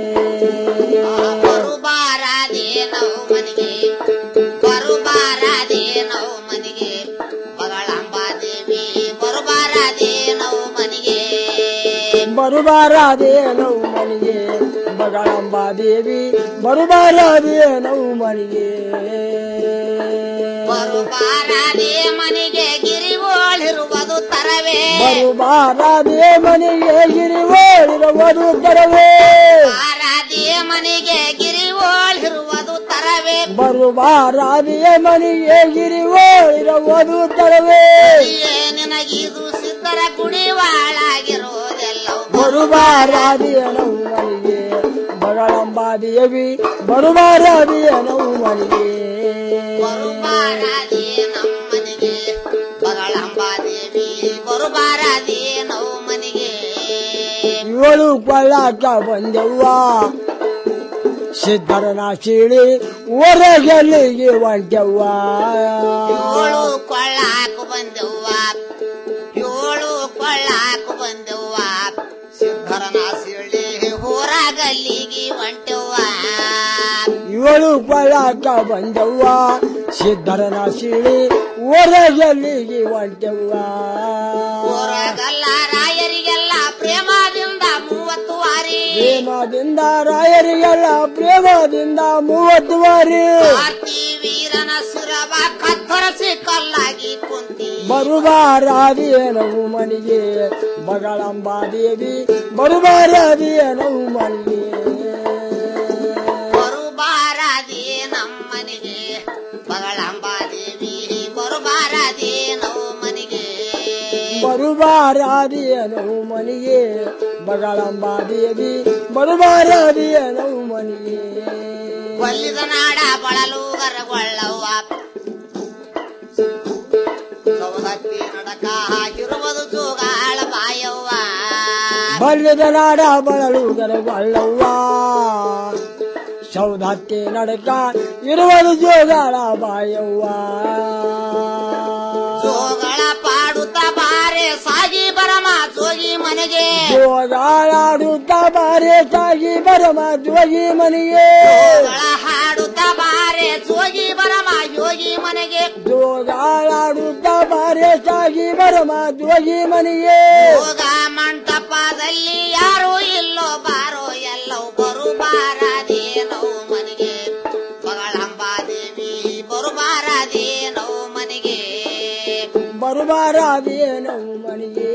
ಬರುಬಾರದೇನೋ ಮನೆಗೆ ಬರುಬಾರದೇನೋ ಮನೆಗೆ ಬಗಳಂಬಾದೇವಿ ಬರುಬಾರದೇನೋ ಮನೆಗೆ ಬರುಬಾರದೇನೋ ಮನೆಗೆ ಮಗಳಂಬಾದೇವಿ ಬರುಬಾರದೇನೋ ಮನೆಗೆ ಬರುಬಾರದೇ ಮನೆಗೆ ಗಿರಿಗೋಳಿರುವುದು ತರವೇ ಬರುಬಾರದೇ ಮನೆಗೆ ಗಿರಿವೋಳಿರುವುದು ತರವೇ ಬಾರದೇ ಮನೆಗೆ ಗಿರಿಗೋಳಿರುವುದು ತರವೇ ಬರುಬಾರದೇ ಮನೆಗೆ ಗಿರಿವೋಳಿರುವುದು ತರವೇ ಅಯ್ಯೇ ನಿನಗಿದು ಸಿದ್ಧರ ಕುಣಿವಾಳಾಗಿರುವುದೆಲ್ಲ ಬರುಬಾರದೇನೋ ಮನೆಗೆ ಮಗಳಂಬಾದೇವಿ ಬರುಬಾರದೇನೋ ಮನೆಗೆ ಬರುಬಾರದೇ ನಮ್ಮನೆಗೆ ಬಗಳಂಬಾದೇವಿ ಬರುಬಾರದೇ ನಾವು ಮನೆಗೆ ಇವಳು ಕೊಳ್ಳಾಕ ಬಂದವ್ವ ಸಿದ್ಧರನ ಸೀಳಿ ಹೊರಗಲ್ಲಿಗೆ ಹೊಂಟವ್ವ ಏಳು ಕೊಳ್ಳಾಕು ಬಂದೆವ್ವ ಏಳು ಕೊಳ್ಳಾಕು ಬಂದೆವ್ವ ಸಿದ್ಧರನ ಸಿಳಿ ಹೋರಾಗಲ್ಲಿಗೆ ಹೊಂಟೆವ್ವ ಇವಳು ಕೊಳ್ಳಾಕ ಬಂದವ್ವ ಸಿದ್ಧರನ ಸೀಳಿ ಹೊರಗಲ್ಲಿಗೆ ಹೊಂಟವ್ವ ಊರಾಗಲ್ಲ ರಾಯರಿಗೆಲ್ಲ ಪ್ರೇಮದಿಂದ ಮೂವತ್ತು ವಾರಿ ಪ್ರೇಮದಿಂದ ರಾಯರಿಗೆಲ್ಲ ಪ್ರೇಮದಿಂದ ಮೂವತ್ತು ಬಾರಿ ಆರ್ತಿ ವೀರನ ಸುರವ ಕತ್ತರಿಸಿ ಕಲ್ಲಾಗಿ ಕುಂತಿ ಬರುಬಾರಾದಿಯನವು ಮನಿಗೆ ಬಗಳಂಬಾದೇವಿ ಬರುಬಾರಾದಿಯನವು ಮನಿಗೆ ಬರುಬಾರದಿ ನಮ್ಮನಿಗೆ ಬಗಳಂಬಾದೇವಿ ಬರುಬಾರದಿ ನಾವು ಮನಿಗೆ ಬರುಬಾರಾದಿಯನವು ಮನಿಗೆ ಬಗಳಂಬಾದೇವಿ ಬರುಬಾರಾದಿಯನವು ಮನಿಗೆ ಕೊಲ್ಲಿದ ನಾಡ ಬಳಲು ಗರಗೊಳ್ಳವ್ವ ಸೌದತ್ತಿ ನಡಕ ಹಾಕಿರುವುದು ಜೋಗಾಳ ಬಾಯವ್ವ ಬಲ್ಯದ ನಾಡ ಬಳಲು ಗರಗೊಳ್ಳವ್ವ ಸೌದತ್ತಿ ನಡಕ ಇರುವುದು ಜೋಗಾಳ ಬಾಯವ್ವ ಜೋಗಳ ಪಾಡುತ್ತ ಬಾರೆ ಸಾಗಿ ಬರಮ ಜೋಗಿ ಮನೆಗೆ ಜೋಗಾಳಾಡುತ್ತ ಬಾರೆ ಸಾಗಿ ಬರಮ ಜೋಗಿ ಮನೆಗೆ ಜೋಗಳ ಹಾಡುತ್ತ ಬಾರೆ ಜೋಗಿ ಬರಮ ಯೋಗಿ ಮನೆಗೆ ಜೋಗಾಳಾಡುತ್ತ ಬಾರೆ ಸಾಗಿ ಬರಮ ಜೋಗಿ ಮನೆಗೆ ಯೋಗ ಮಂಟಪದಲ್ಲಿ ಯಾರು ಇಲ್ಲೋ ಬಾರೋ ಎಲ್ಲೋ ಬರುಬಾರದೇನೋ ಮನೆಗೆ ಬಗಳಂಬಾದೇವಿ ಬರುಬಾರದೇನೋ ಮನೆಗೆ ಬರುಬಾರದೇನವು ಮನೆಗೆ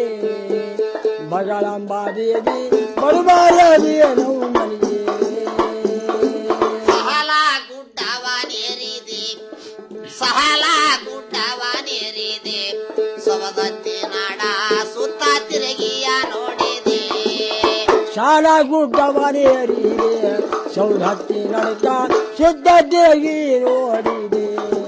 ಬಗಳಂಬಾದೇವಿ ಬರುಬಾರದೇನವು ಮನೆಗೆ ಸಹಲ ಗುಡ್ಡವ ನೇರಿದೆ ಸಹಲ ಗುಡ್ಡವ ನೇರಿದೆ ಸವದತ್ತಿ ನಾಡ ಸುತ್ತ ತಿರುಗಿಯ ನೋಡಿದೆ ಶಾಲ ಗುಡ್ಡವನೇರಿದೆ ಸೌದತ್ತಿ ನಡಕ ಶುದ್ಧ ತಿರುಗಿ ನೋಡಿದೆ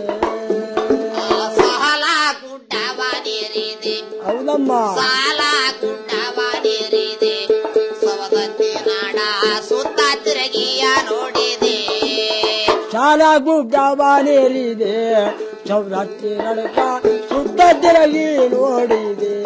ಸಹಲ ಗುಡ್ಡವ ನೇರಿದೆ ಹೌದಮ್ಮ ಸಾಲ ಗುಡ್ಡವ ನೇರಿದೆ ಸವದತ್ತಿ ನಾಡ ಸುತ್ತ ತಿರುಗಿಯ ನೋಡಿದೆ ಶಾಲ ಗುಡ್ಡವನೇರಿದೆ ಸೌದತ್ತಿ ನಡಕ ಶುದ್ಧ ತಿರುಗಿ ನೋಡಿದೆ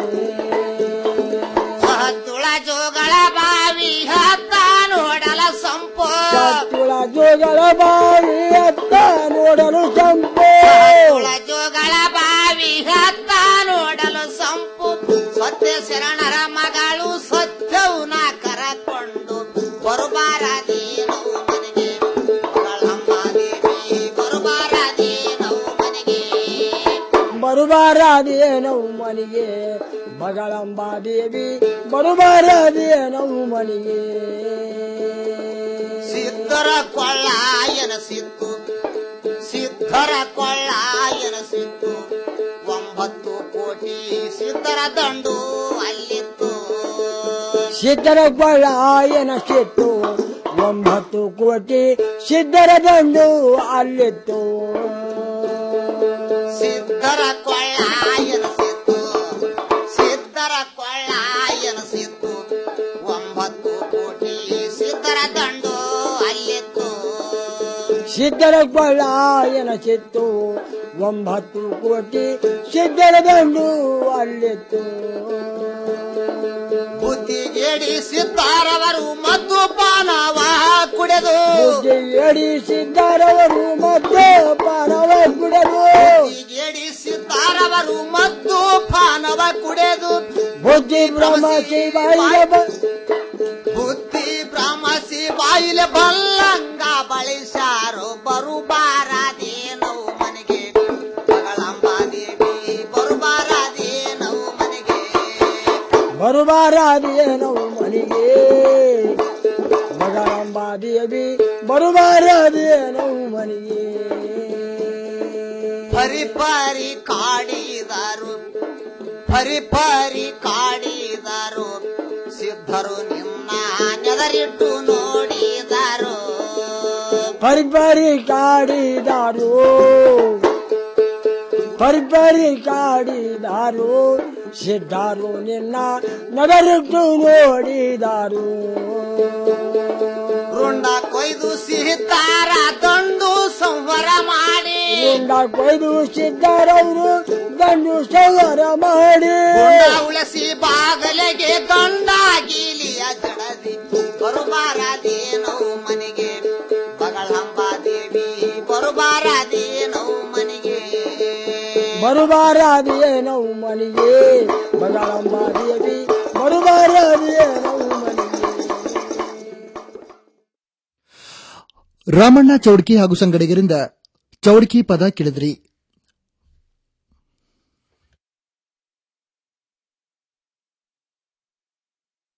ಹತ್ತುಳ ಜೋಗಳ ಬಾವಿ ಹತ್ತ ನೋಡಲ ಸಂಪೋ ಸತ್ತುಳ ಜೋಗಳ ಬಾವಿ ಅತ್ತ ನೋಡಲು ಸಂಪು ಹತ್ತುಳ ಜೋಗಳ ಬಾವಿ ಹತ್ತ ನೋಡಲು ಸಂಪು ಸತ್ಯ ಶರಣರ ಮಗಳು ಸತ್ಯವನ ಕರಕೊಂಡು ಬರುಬಾರದೇನೋ ಮನೆಗೆ ಬಗಳಂಬಾದೇವಿ ಬರುಬಾರದೇನೋ ಮನೆಗೆ ಬರುಬಾರದೇನವು ಮನೆಗೆ ಬಗಳಂಬಾದೇವಿ ಬರುಬಾರದೇನವು ಮನೆಗೆ ಸಿದ್ಧರ ಕೊಳ್ಳ ಎನಸಿತ್ತು ಸಿದ್ಧರ ಕೊಳ್ಳ ಎನಸಿತ್ತು ಒಂಬತ್ತು ಕೋಟಿ ಸಿದ್ಧರ ದಂಡು ಅಲ್ಲಿತ್ತು ಸಿದ್ಧರ ಕೊಳ್ಳ ಎನಸಿತ್ತು ಒಂಬತ್ತು ಕೋಟಿ ಸಿದ್ಧರ ದಂಡು ಅಲ್ಲಿತ್ತು ಸಿದ್ಧರ ಕೊಳ್ಳ ಎನಸಿತ್ತು ಸಿದ್ಧರ ಕೊಳ್ಳ ಎನಸಿತ್ತು ಒಂಬತ್ತು ಕೋಟಿ ಸಿದ್ಧರ ದಂಡು ಅಲ್ಲಿತ್ತು ಸಿದ್ಧರ ಕೊಳ್ಳ ಎನಸಿತ್ತು ಒಂಬತ್ತು ಕೋಟಿ ಸಿದ್ಧರ ದಂಡು ಅಲ್ಲಿತ್ತು ಬುದ್ಧಿಗೇಡಿ ಸಿದ್ಧಾರವರು ಮದ್ದು ಪಾನವ ಕುಡೆದು ಬುದ್ಧಿಗೇಡಿ ಸಿದ್ಧಾರವರು ಮದ್ದು ಪಾನವ ಕುಡೆದು ಬುದ್ಧಿಗೇಡಿ ಸಿದ್ಧಾರವರು ಮದ್ದು ಪಾನವ ಕುಡೆದು ಬುದ್ಧಿ ಬ್ರಹ್ಮಸಿ ಬಾಯಿಗೆ ಬ- ಬುದ್ಧಿ ಬ್ರಹ್ಮಸಿ ಬಾಯಿಲೆ ಬಲ್ಲಂಗ ಬಳಸಾರು ಬರುಬಾರದೇನೋ ಮನೆಗೆ ಬಗಳಂಬಾದೇವಿ ಬರುಬಾರದೇನೋ ಮನೆಗೆ ಬರುಬಾರದೇನವು ಮನೆಗೆ ಬಗಳಂಬಾದೇವಿ ಬರುಬಾರದೇನವು ಮನೆಗೆ ಪರಿ ಪರಿ ಕಾಡಿದರು ಪರಿ ಪರಿ ಕಾಡಿದರು ಸಿದ್ಧರು ನಿನ್ನ ನೆದರಿಟ್ಟು ನೋಡಿದರು ಪರಿಪರಿ ಕಾಡಿದಾರು ಪರಿಪರಿ ಕಾಡಿದಾರು ಸಿದ್ಧಾರು ನಿನ್ನ ನಗರಿಟ್ಟು ನೋಡಿದಾರು ರುಂಡ ಕೊಯ್ದು ಸಿಹಿತಾರ ದಂಡು ಸಂವರ ಮಾಡಿ ಗುಂಡ ಕೊಯ್ದು ಸಿದ್ಧಾರವರು ಗಂಡು ಸವರ ಮಾಡಿ ಗುಂಡ ಉಳಸಿ ಬಾಗಲೆಗೆ ಗಂಡ ಗೀಲಿಯ ಜಡದಿ ಬರುಬಾರದೇನೋ ಮನೆಗೆ ಬಗಳಂಬ ದೇವಿ ಬರುಬಾರದೇನೋ ಮನೆಗೆ ಬರುಬಾರದಿಯೇ ನಾವು ಮನೆಗೆ ಬದಳಂಬ ದೇವಿ ಬರುಬಾರದಿಯೇ ನಾವು ಮನೆಗೆ ರಾಮಣ್ಣ ಚೌಡ್ಕಿ ಹಾಗೂ ಸಂಗಡಿಗರಿಂದ ಚೌಡ್ಕಿ ಪದ ಕೇಳಿದ್ರಿ